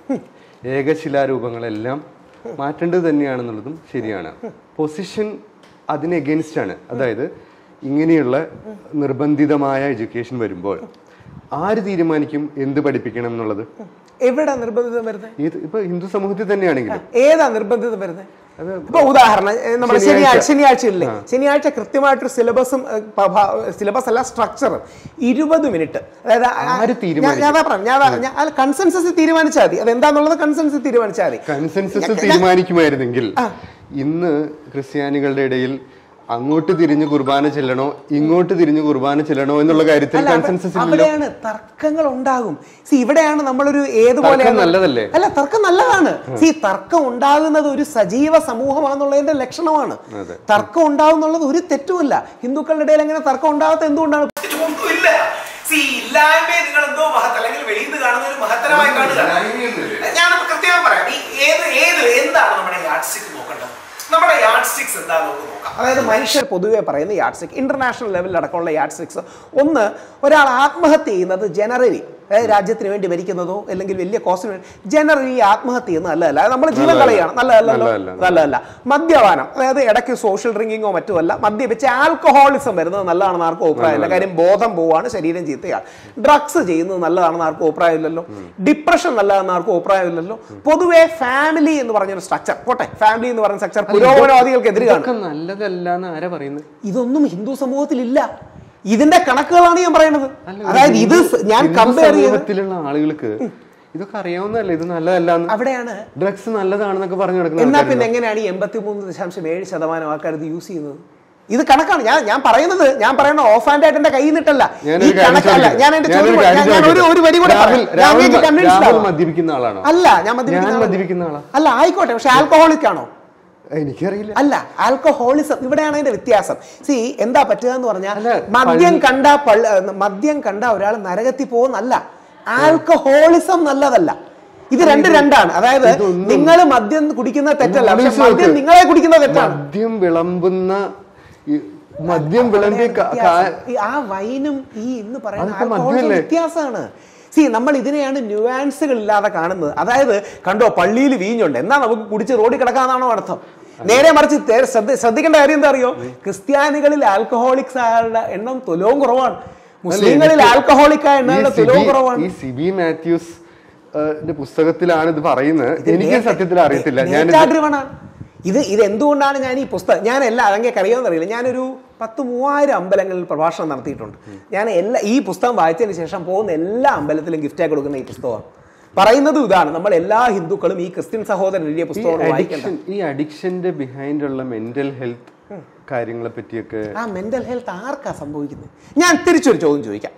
ഏകശിലാരൂപങ്ങളെല്ലാം മാറ്റേണ്ടത് തന്നെയാണെന്നുള്ളതും ശരിയാണ് പൊസിഷൻ അതിന് എഗൻസ്റ്റ് ആണ് അതായത് ഇങ്ങനെയുള്ള നിർബന്ധിതമായ എഡ്യൂക്കേഷൻ വരുമ്പോൾ ആര് തീരുമാനിക്കും എന്ത് പഠിപ്പിക്കണം എന്നുള്ളത് എവിടെ നിർബന്ധിതം വരുന്നത് ഇത് ഇപ്പൊ ഹിന്ദു സമൂഹത്തിൽ തന്നെയാണെങ്കിലും ഏതാ നിർബന്ധിതം വരുന്നത് ഇപ്പൊ ഉദാഹരണം ഏ, നമ്മുടെ ശനിയാഴ്ച ശനിയാഴ്ച ഇല്ലേ ശനിയാഴ്ച കൃത്യമായിട്ടൊരു സിലബസും സിലബസ് അല്ല സ്ട്രക്ചർ ഇരുപത് മിനിറ്റ് അതായത് ആ- ആര് ഞാൻ- ഞാൻ അതാ പറഞ്ഞത്. ഞാൻ അതാ- ഞാൻ അല്ല കൺസെൻസസ് തീരുമാനിച്ചാൽ മതി അത് എന്താന്നുള്ളത് കൺസെൻസസ് തീരുമാനിച്ചാൽ മതി കൺസെൻസസ് തീരുമാനിക്കുമായിരുന്നെങ്കിൽ ഇന്ന് ക്രിസ്ത്യാനികളുടെ ഇടയിൽ അങ്ങോട്ട് തിരിഞ്ഞ് കുർബാന ചെല്ലണോ ഇങ്ങോട്ട് തിരിഞ്ഞ് കുർബാന ചെല്ലണോ എന്നുള്ള കാര്യത്തിൽ അല്ല, അവ- കൺസെൻസസ് ഇല്ലല്ലോ അവിടെയാണ് തർക്കങ്ങൾ ഉണ്ടാകും സി ഇവിടെയാണ് നമ്മളൊരു ഏതുപോലെ തർക്കം നല്ലതല്ലേ? അല്ല തർക്കം നല്ലതാണ് സി തർക്കം ഉണ്ടാകുന്നത് ഒരു സജീവ സമൂഹമാണെന്നുള്ളതിന്റെ ലക്ഷണമാണ് അതെ. തർക്കം ഉണ്ടാകുന്നുള്ളത് ഒരു തെറ്റുമല്ല ഹിന്ദുക്കളുടെ ഇടയിൽ അങ്ങനെ തർക്കം ഉണ്ടാകാത്ത എന്തുകൊണ്ടാണ് ഒന്നുമില്ല സി ഇല്ലായ്മയെ നിങ്ങൾ എന്തോ മഹത്ത് അല്ലെങ്കിൽ വെളിയിൽ നിന്ന് കാണുന്ന ഒരു മഹത്തരമായി കാണുക ഞാൻ കൃത്യമായി പറയാം ഈ ഏത് ഏത് എന്താണ് നമ്മുടെ യാഡ് സ്റ്റിക്ക് നോക്കേണ്ടത് നമ്മുടെ യാഡ് സ്റ്റിക്സ് എന്താണെന്ന് നമുക്ക് നോക്കാം അതായത് മനുഷ്യർ പൊതുവെ പറയുന്ന യാഡ് സ്റ്റിക്ക് ഇന്റർനാഷണൽ ലെവലിൽ അടക്കമുള്ള യാഡ് സ്റ്റിക്സ് ഒന്ന് ഒരാൾ ആത്മഹത്യ ചെയ്യുന്നത് ജനറലി അതായത് രാജ്യത്തിന് വേണ്ടി മരിക്കുന്നതോ അല്ലെങ്കിൽ വലിയ കോസ്റ്റിന് വേണ്ടി ജനറലി ആത്മഹത്യ ചെയ്യുന്നത് നല്ലതല്ല അത് നമ്മൾ ജീവൻ നല്ലതല്ല. കളയാണ് നല്ലതല്ലല്ലോ നല്ലതല്ല. നല്ലതല്ല മദ്യപാനം അതായത് ഇടയ്ക്ക് സോഷ്യൽ ഡ്രിങ്കിങ്ങോ മറ്റോ അല്ല മദ്യപിച്ച് ആൽക്കഹോളിസം വരുന്നത് നല്ലതാണെന്ന് ആർക്കും അഭിപ്രായമില്ല കാര്യം ബോധം പോവാണ് ശരീരം ചീത്തയാണ് ഡ്രഗ്സ് ചെയ്യുന്നത് നല്ലതാണെന്ന് ആർക്കും അഭിപ്രായമില്ലല്ലോ ഡിപ്രഷൻ നല്ലതാണെന്ന് ആർക്കും അഭിപ്രായമില്ലല്ലോ പൊതുവെ ഫാമിലി എന്ന് പറഞ്ഞൊരു സ്ട്രക്ചർ പോട്ടെ ഫാമിലി എന്ന് പറയുന്ന സ്ട്രക്ചർ പുരോഗമനവാദികൾക്ക് എതിരാണ് ഇതൊക്കെ നല്ലതല്ല എന്ന് ആരാ പറയുന്നത് ഇതൊന്നും ഹിന്ദു സമൂഹത്തിൽ ഇല്ല ഇതിന്റെ കണക്കുകളാണ് ഞാൻ പറയുന്നത് അല്ല, അതായത് ഇത് ഹിന്ദു- ഞാൻ ഹിന്ദു കമ്പയർ ചെയ്ത് സമൂഹത്തിലുള്ള ആളുകൾക്ക് ഇതൊക്കെ അറിയാവുന്നതല്ലേ ഇത് നല്ലതല്ല അവിടെയാണ് ഡ്രഗ്സ് നല്ലതാണെന്നൊക്കെ പറഞ്ഞു നടക്കുന്ന എന്നാ ആൾക്കാരുണ്ടോ? പിന്നെ എങ്ങനെയാണ് ഈ എൺപത്തി മൂന്ന് ദശാംശം ഏഴ് ശതമാനം ആൾക്കാർ ഇത് യൂസ് ചെയ്യുന്നത് ഇത് കണക്കാണ് ഞാൻ ഞാൻ പറയുന്നത് ഞാൻ പറയുന്ന ഓഫ് ആൻഡ് ആയിട്ട് എന്റെ കയ്യിൽ നിന്നിട്ടല്ല ഈ ഞാനൊരു കാര്യം കണക്കല്ല ചോദിക്കട്ടെ? ഞാൻ എന്റെ ഞാനൊരു ചോദ്യം കാര്യം ഞാൻ- ഞാൻ ഒരു ഒരു വരി കൂടെ രാഹുൽ- പറയാം. ഞാൻ രാഹുൽ അങ്ങേക്ക് മ- convinced രാഹുൽ ആവാം. മദ്യപിക്കുന്ന ആളാണോ അല്ല ഞാൻ മദ്യപിക്കുന്ന ഞാൻ ആളല്ല. മദ്യപിക്കുന്ന ആളാ അല്ല ആയിക്കോട്ടെ പക്ഷെ ആൽക്കഹോളിക് ആണോ എനിക്കറിയില്ല അല്ല ആൽക്കഹോളിസം ഇവിടെയാണ് അതിന്റെ വ്യത്യാസം സി എന്താ പറ്റുക എന്ന് പറഞ്ഞാൽ അല്ല, മദ്യം പള്ളി- കണ്ട പള്ള മദ്യം കണ്ട ഒരാൾ നരകത്തിൽ പോകുന്നല്ല ആൽക്കഹോളിസം നല്ലതല്ല ഇത് രണ്ട് രണ്ടാണ് അതായത് ഇതൊന്നും- നിങ്ങൾ മദ്യം കുടിക്കുന്ന തെറ്റല്ല പക്ഷെ ആലോചിച്ച് മദ്യം നോക്ക്. നിങ്ങളെ കുടിക്കുന്ന തെറ്റാണ് മദ്യം വിളമ്പുന്ന ഈ മദ്യം വിളമ്പി ക- വ്യത്യാസം. കാ- ഈ ആ വൈനും ഈ ഇന്ന് പറയുന്ന അതൊക്കെ ആൽക്കഹോളിനും മദ്യമല്ലേ? വ്യത്യാസമാണ് സി നമ്മൾ ഇതിനെയാണ് ന്യൂആൻസുകൾ ഇല്ലാതെ കാണുന്നത് അതായത് കണ്ടോ പള്ളിയിൽ വീഞ്ഞുണ്ട് എന്നാ നമുക്ക് കുടിച്ച് റോഡിൽ കിടക്കാന്നാണോ അർത്ഥം നേരെ മറിച്ച് തേ- ശ്രദ്ധ- ശ്രദ്ധിക്കേണ്ട കാര്യം എന്താ അറിയോ ക്രിസ്ത്യാനികളിൽ ആൽക്കഹോളിക്സ് ആളുടെ എണ്ണം തുലവും കുറവാണ് മുസ്ലിങ്ങളിൽ എനിക്ക് ആൽക്കഹോളിക് ആയ ഈ എണ്ണങ്ങളുടെ സിബി- തുലവും കുറവാണ് ഈ സിബി മാത്യൂസ് ആ, ന്റെ പുസ്തകത്തിലാണ് ഇത് പറയുന്നത് എനിക്ക് ഡേറ്റ- സത്യത്തിൽ അറിയത്തില്ല ഞാൻ ഡേറ്റ driven ആണ്. ഇത് ഇത് എന്തുകൊണ്ടാണ് ഞാൻ ഈ പുസ്തകം ഞാൻ എല്ലാ അതങ്ങനെ അറിയാമെന്ന് അറിയില്ല ഞാനൊരു പത്ത് മൂവായിരം അമ്പലങ്ങളിൽ പ്രഭാഷണം നടത്തിയിട്ടുണ്ട് ഞാൻ എല്ലാ ഈ പുസ്തകം വായിച്ചതിന് ശേഷം പോകുന്ന എല്ലാ അമ്പലത്തിലും ഗിഫ്റ്റായി കൊടുക്കുന്ന ഈ പുസ്തകമാണ് പറയുന്നതും ഇതാണ് നമ്മൾ എല്ലാ ഹിന്ദുക്കളും ഈ ക്രിസ്ത്യൻ സഹോദരൻ എഴുതിയ ഈ പുസ്തകം വായിക്കേണ്ടത് അഡിക്ഷൻ ഈ അഡിക്ഷന്റെ ബിഹൈൻഡ് ഉള്ള മെന്റൽ ഹെൽത്ത് കാര്യങ്ങളെ പറ്റിയൊക്കെ ആ മെന്റൽ ഹെൽത്ത് ആർക്കാ സംഭവിക്കുന്നത് ഞാൻ തിരിച്ചൊരു ചോദ്യം ചോദിക്കാം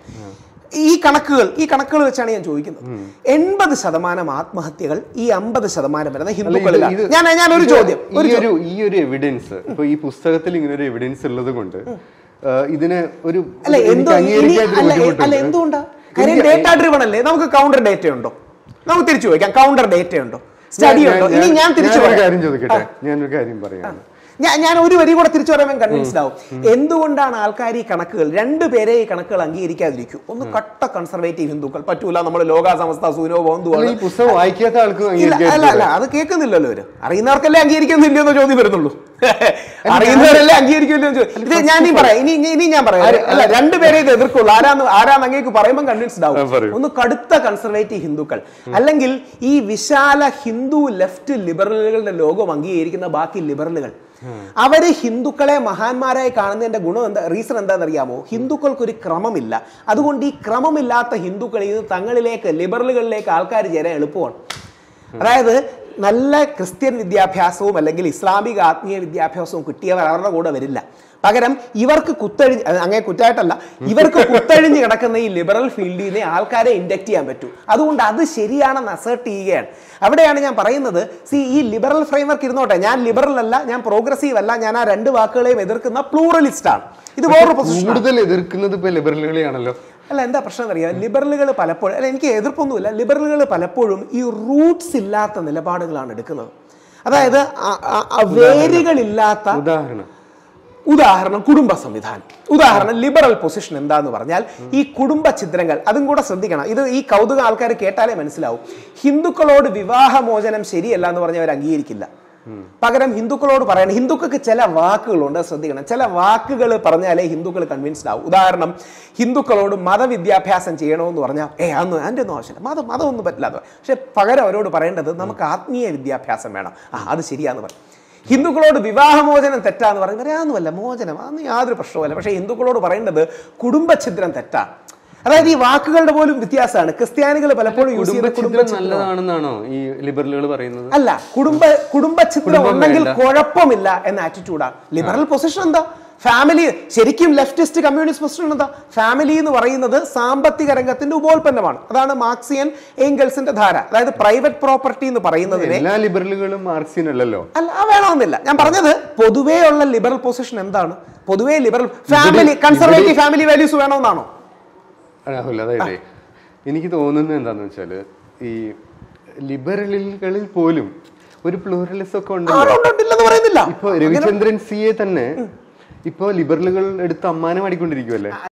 ഈ കണക്കുകൾ ഈ കണക്കുകൾ വെച്ചാണ് ഞാൻ ചോദിക്കുന്നത് എൺപത് ശതമാനം ആത്മഹത്യകൾ ഈ അമ്പത് ശതമാനം വരുന്ന അല്ല, ഇത് ഹിന്ദുക്കളിലാണ് ഇത് ഞാൻ ഞാൻ ഒരു ഇത് ചോദ്യം ഈ ഒരു ഒരു ഈ ഒരു എവിഡൻസ് ഇപ്പൊ ഈ പുസ്തകത്തിൽ ഇങ്ങനെ ഒരു എവിഡൻസ് ഉള്ളത് കൊണ്ട് ആ, ഇതിന് ഒരു അല്ല എനിക്ക് എന്തോ ഇനി അംഗീകരിക്കാൻ ഒരു അല്ല എ- ബുദ്ധിമുട്ടുണ്ട്. അല്ല എന്തുകൊണ്ടാ കാര്യം എനിക്ക് ഡേറ്റ ഡ്രിവൺ അല്ലേ നമുക്ക് കൗണ്ടർ ഡേറ്റ ഉണ്ടോ നമുക്ക് തിരിച്ചു ചോദിക്കാം കൗണ്ടർ ഡേറ്റ ഉണ്ടോ സ്റ്റഡി ഞാൻ- ഉണ്ടോ ഞാൻ- ഇനി ഞാൻ തിരിച്ചു ഞാനൊരു പറയാം. കാര്യം ചോദിക്കട്ടെ ഞാനൊരു കാര്യം പറയാം ഞാൻ ഞാൻ ഒരു വരി കൂടെ തിരിച്ചു പറയുമ്പോൾ കൺവിൻസ്ഡ് ആവും എന്തുകൊണ്ടാണ് ആൾക്കാർ ഈ കണക്കുകൾ രണ്ടുപേരെ ഈ കണക്കുകൾ അംഗീകരിക്കാതിരിക്കും ഒന്ന് കട്ട കൺസർവേറ്റീവ് ഹിന്ദുക്കൾ പറ്റൂല നമ്മൾ ലോക സമസ്ത സൂനോ അല്ല, ബോന്തുവാണ് ഈ പുസ്തകം വായിക്കാത്ത ആൾക്കും ഇല്ല അംഗീകരിക്കാൻ അല്ല അല്ല അത് കേൾക്കുന്നില്ലല്ലോ അവര് അറിയുന്നവർക്കല്ലേ അംഗീകരിക്കുന്നില്ലയോ എന്ന് ചോദ്യം വരുന്നുള്ളൂ അറിയുന്നവരല്ലേ അംഗീകരിക്കില്ലോ ഇത് ഞാൻ ഇനി പറയാം ഇനി ഇനി- ഇനി ഞാൻ പറയാം അല്ല രണ്ടുപേരെ ഇത് എതിർക്കുള്ളൂ ആരാന്ന് ആരാന്ന് അങ്ങേക്ക് പറയുമ്പോൾ കൺവിൻസ്ഡ് ആ, ആവും പറയൂ. ഒന്ന് കടുത്ത കൺസർവേറ്റീവ് ഹിന്ദുക്കൾ അല്ലെങ്കിൽ ഈ വിശാല ഹിന്ദു ലെഫ്റ്റ് ലിബറലുകളുടെ ലോകം അംഗീകരിക്കുന്ന ബാക്കി ലിബറലുകൾ അവര് ഹിന്ദുക്കളെ മഹാന്മാരായി കാണുന്നതിന്റെ ഗുണം എന്താ റീസൺ എന്താണെന്ന് അറിയാമോ ഹിന്ദുക്കൾക്ക് ഒരു ക്രമമില്ല അതുകൊണ്ട് ഈ ക്രമമില്ലാത്ത ഹിന്ദുക്കളിൽ നിന്ന് തങ്ങളിലേക്ക് ലിബറലുകളിലേക്ക് ആൾക്കാർ ചേരാൻ എളുപ്പമാണ് അതായത് നല്ല ക്രിസ്ത്യൻ വിദ്യാഭ്യാസവും അല്ലെങ്കിൽ ഇസ്ലാമിക ആത്മീയ വിദ്യാഭ്യാസവും കിട്ടിയവർ അവരുടെ കൂടെ വരില്ല പകരം ഇവർക്ക് കുത്തഴിഞ്ഞ് അത് അങ്ങനെ കുറ്റായിട്ടല്ല ഇവർക്ക് കുത്തഴിഞ്ഞ് കിടക്കുന്ന ഈ ലിബറൽ ഫീൽഡിൽ നിന്ന് ആൾക്കാരെ ഇൻഡക്ട് ചെയ്യാൻ പറ്റൂ അതുകൊണ്ട് അത് ശരിയാണെന്ന് അസേർട്ട് ചെയ്യുകയാണ് അവിടെയാണ് ഞാൻ പറയുന്നത് സി ഈ ലിബറൽ ഫ്രെയിംവർക്ക് ഇരുന്നോട്ടെ ഞാൻ ലിബറൽ അല്ല ഞാൻ പ്രോഗ്രസീവ് അല്ല ഞാൻ ആ രണ്ട് വാക്കുകളെയും എതിർക്കുന്ന പ്ലൂറലിസ്റ്റ് ആണ് ഇത് വേറൊരു പൊസിഷൻ കൂടുതൽ എതിർക്കുന്നത് ഇപ്പൊ ലിബറലുകളെയാണല്ലോ അല്ല എന്താ പ്രശ്നം അറിയാം ലിബറലുകൾ പലപ്പോഴും അല്ല എനിക്ക് എതിർപ്പൊന്നുമില്ല ലിബറലുകൾ പലപ്പോഴും ഈ റൂട്ട്സ് ഇല്ലാത്ത നിലപാടുകളാണ് എടുക്കുന്നത് അതായത് ആ- ആ- ആ വേരുകളില്ലാത്ത ഉദാഹരണം ഉദാഹരണം കുടുംബ സംവിധാനം ഉദാഹരണം ലിബറൽ പൊസിഷൻ എന്താന്ന് പറഞ്ഞാൽ ഈ കുടുംബ ഛിദ്രങ്ങൾ അതും കൂടെ ശ്രദ്ധിക്കണം ഇത് ഈ കൗതുക ആൾക്കാർ കേട്ടാലേ മനസ്സിലാവും ഹിന്ദുക്കളോട് വിവാഹമോചനം ശരിയല്ല എന്ന് പറഞ്ഞാൽ അവർ അംഗീകരിക്കില്ല പകരം ഹിന്ദുക്കളോട് പറയണം ഹിന്ദുക്കൾക്ക് ചില വാക്കുകളുണ്ട് അത് ശ്രദ്ധിക്കണം ചില വാക്കുകൾ പറഞ്ഞാലേ ഹിന്ദുക്കൾ കൺവിൻസ്ഡ് ആവും ഉദാഹരണം ഹിന്ദുക്കളോട് മതവിദ്യാഭ്യാസം ചെയ്യണമെന്ന് പറഞ്ഞാൽ ഏ അന്ന് അതിൻ്റെ ഒന്നും ആവശ്യമില്ല മതം മതമൊന്നും പറ്റില്ല എന്ന് പറയും. പക്ഷെ പകരം അവരോട് പറയേണ്ടത് നമുക്ക് ആത്മീയ വിദ്യാഭ്യാസം വേണം ആ അത് ശരിയാന്ന് പറയും ഹിന്ദുക്കളോട് വിവാഹമോചനം തെറ്റാന്ന് പറയുന്നത് അതൊന്നുമല്ല മോചനം അതൊന്നും യാതൊരു പ്രശ്നവുമല്ല പക്ഷേ ഹിന്ദുക്കളോട് പറയേണ്ടത് കുടുംബഛിദ്രം തെറ്റാണ് അതായത് ഈ വാക്കുകളുടെ പോലും വ്യത്യാസമാണ് ക്രിസ്ത്യാനികൾ പലപ്പോഴും യൂസ് ചെയ്യുന്ന കുടുംബചിത്രം നല്ലതാണെന്നാണോ ഈ ലിബറലുകൾ പറയുന്നത് അല്ല കുടുംബ കുടുംബചിത്രം ഉണ്ടെങ്കിൽ കുഴപ്പമില്ല എന്ന ആറ്റിറ്റ്യൂഡാണ് ലിബറൽ പൊസിഷൻ എന്താ ഫാമിലി ശരിക്കും ലെഫ്റ്റിസ്റ്റ് കമ്മ്യൂണിസ്റ്റ് പൊസിഷൻ എന്താ ഫാമിലി എന്ന് പറയുന്നത് സാമ്പത്തിക രംഗത്തിന്റെ ഉപോൽപ്പന്നമാണ് അതാണ് മാർക്സിയൻ ഏംഗൽസിന്റെ ധാര അതായത് പ്രൈവറ്റ് പ്രോപ്പർട്ടി എന്ന് പറയുന്നതിനെ എല്ലാ ലിബറലുകളും മാർക്സിയൻ അല്ലല്ലോ അല്ല ആ വേണമെന്നില്ല ഞാൻ പറഞ്ഞത് പൊതുവേ ഉള്ള ലിബറൽ പൊസിഷൻ എന്താണ് പൊതുവേ liberal family conservative family values വേണമെന്നാണോ രാഹുൽ അതായത് എനിക്ക് തോന്നുന്നത് എന്താന്ന് വെച്ചാല് ഈ ലിബറലുകളിൽ പോലും ഒരു പ്ലൂറലിസം ഒക്കെ ഉണ്ടല്ലോ ആളുണ്ടില്ലെന്ന് പറയുന്നില്ല ഇപ്പൊ രവിചന്ദ്രൻ സിയെ തന്നെ ഇപ്പൊ ലിബറലുകൾ എടുത്ത് അമ്മാനം അടിക്കൊണ്ടിരിക്കുവല്ലേ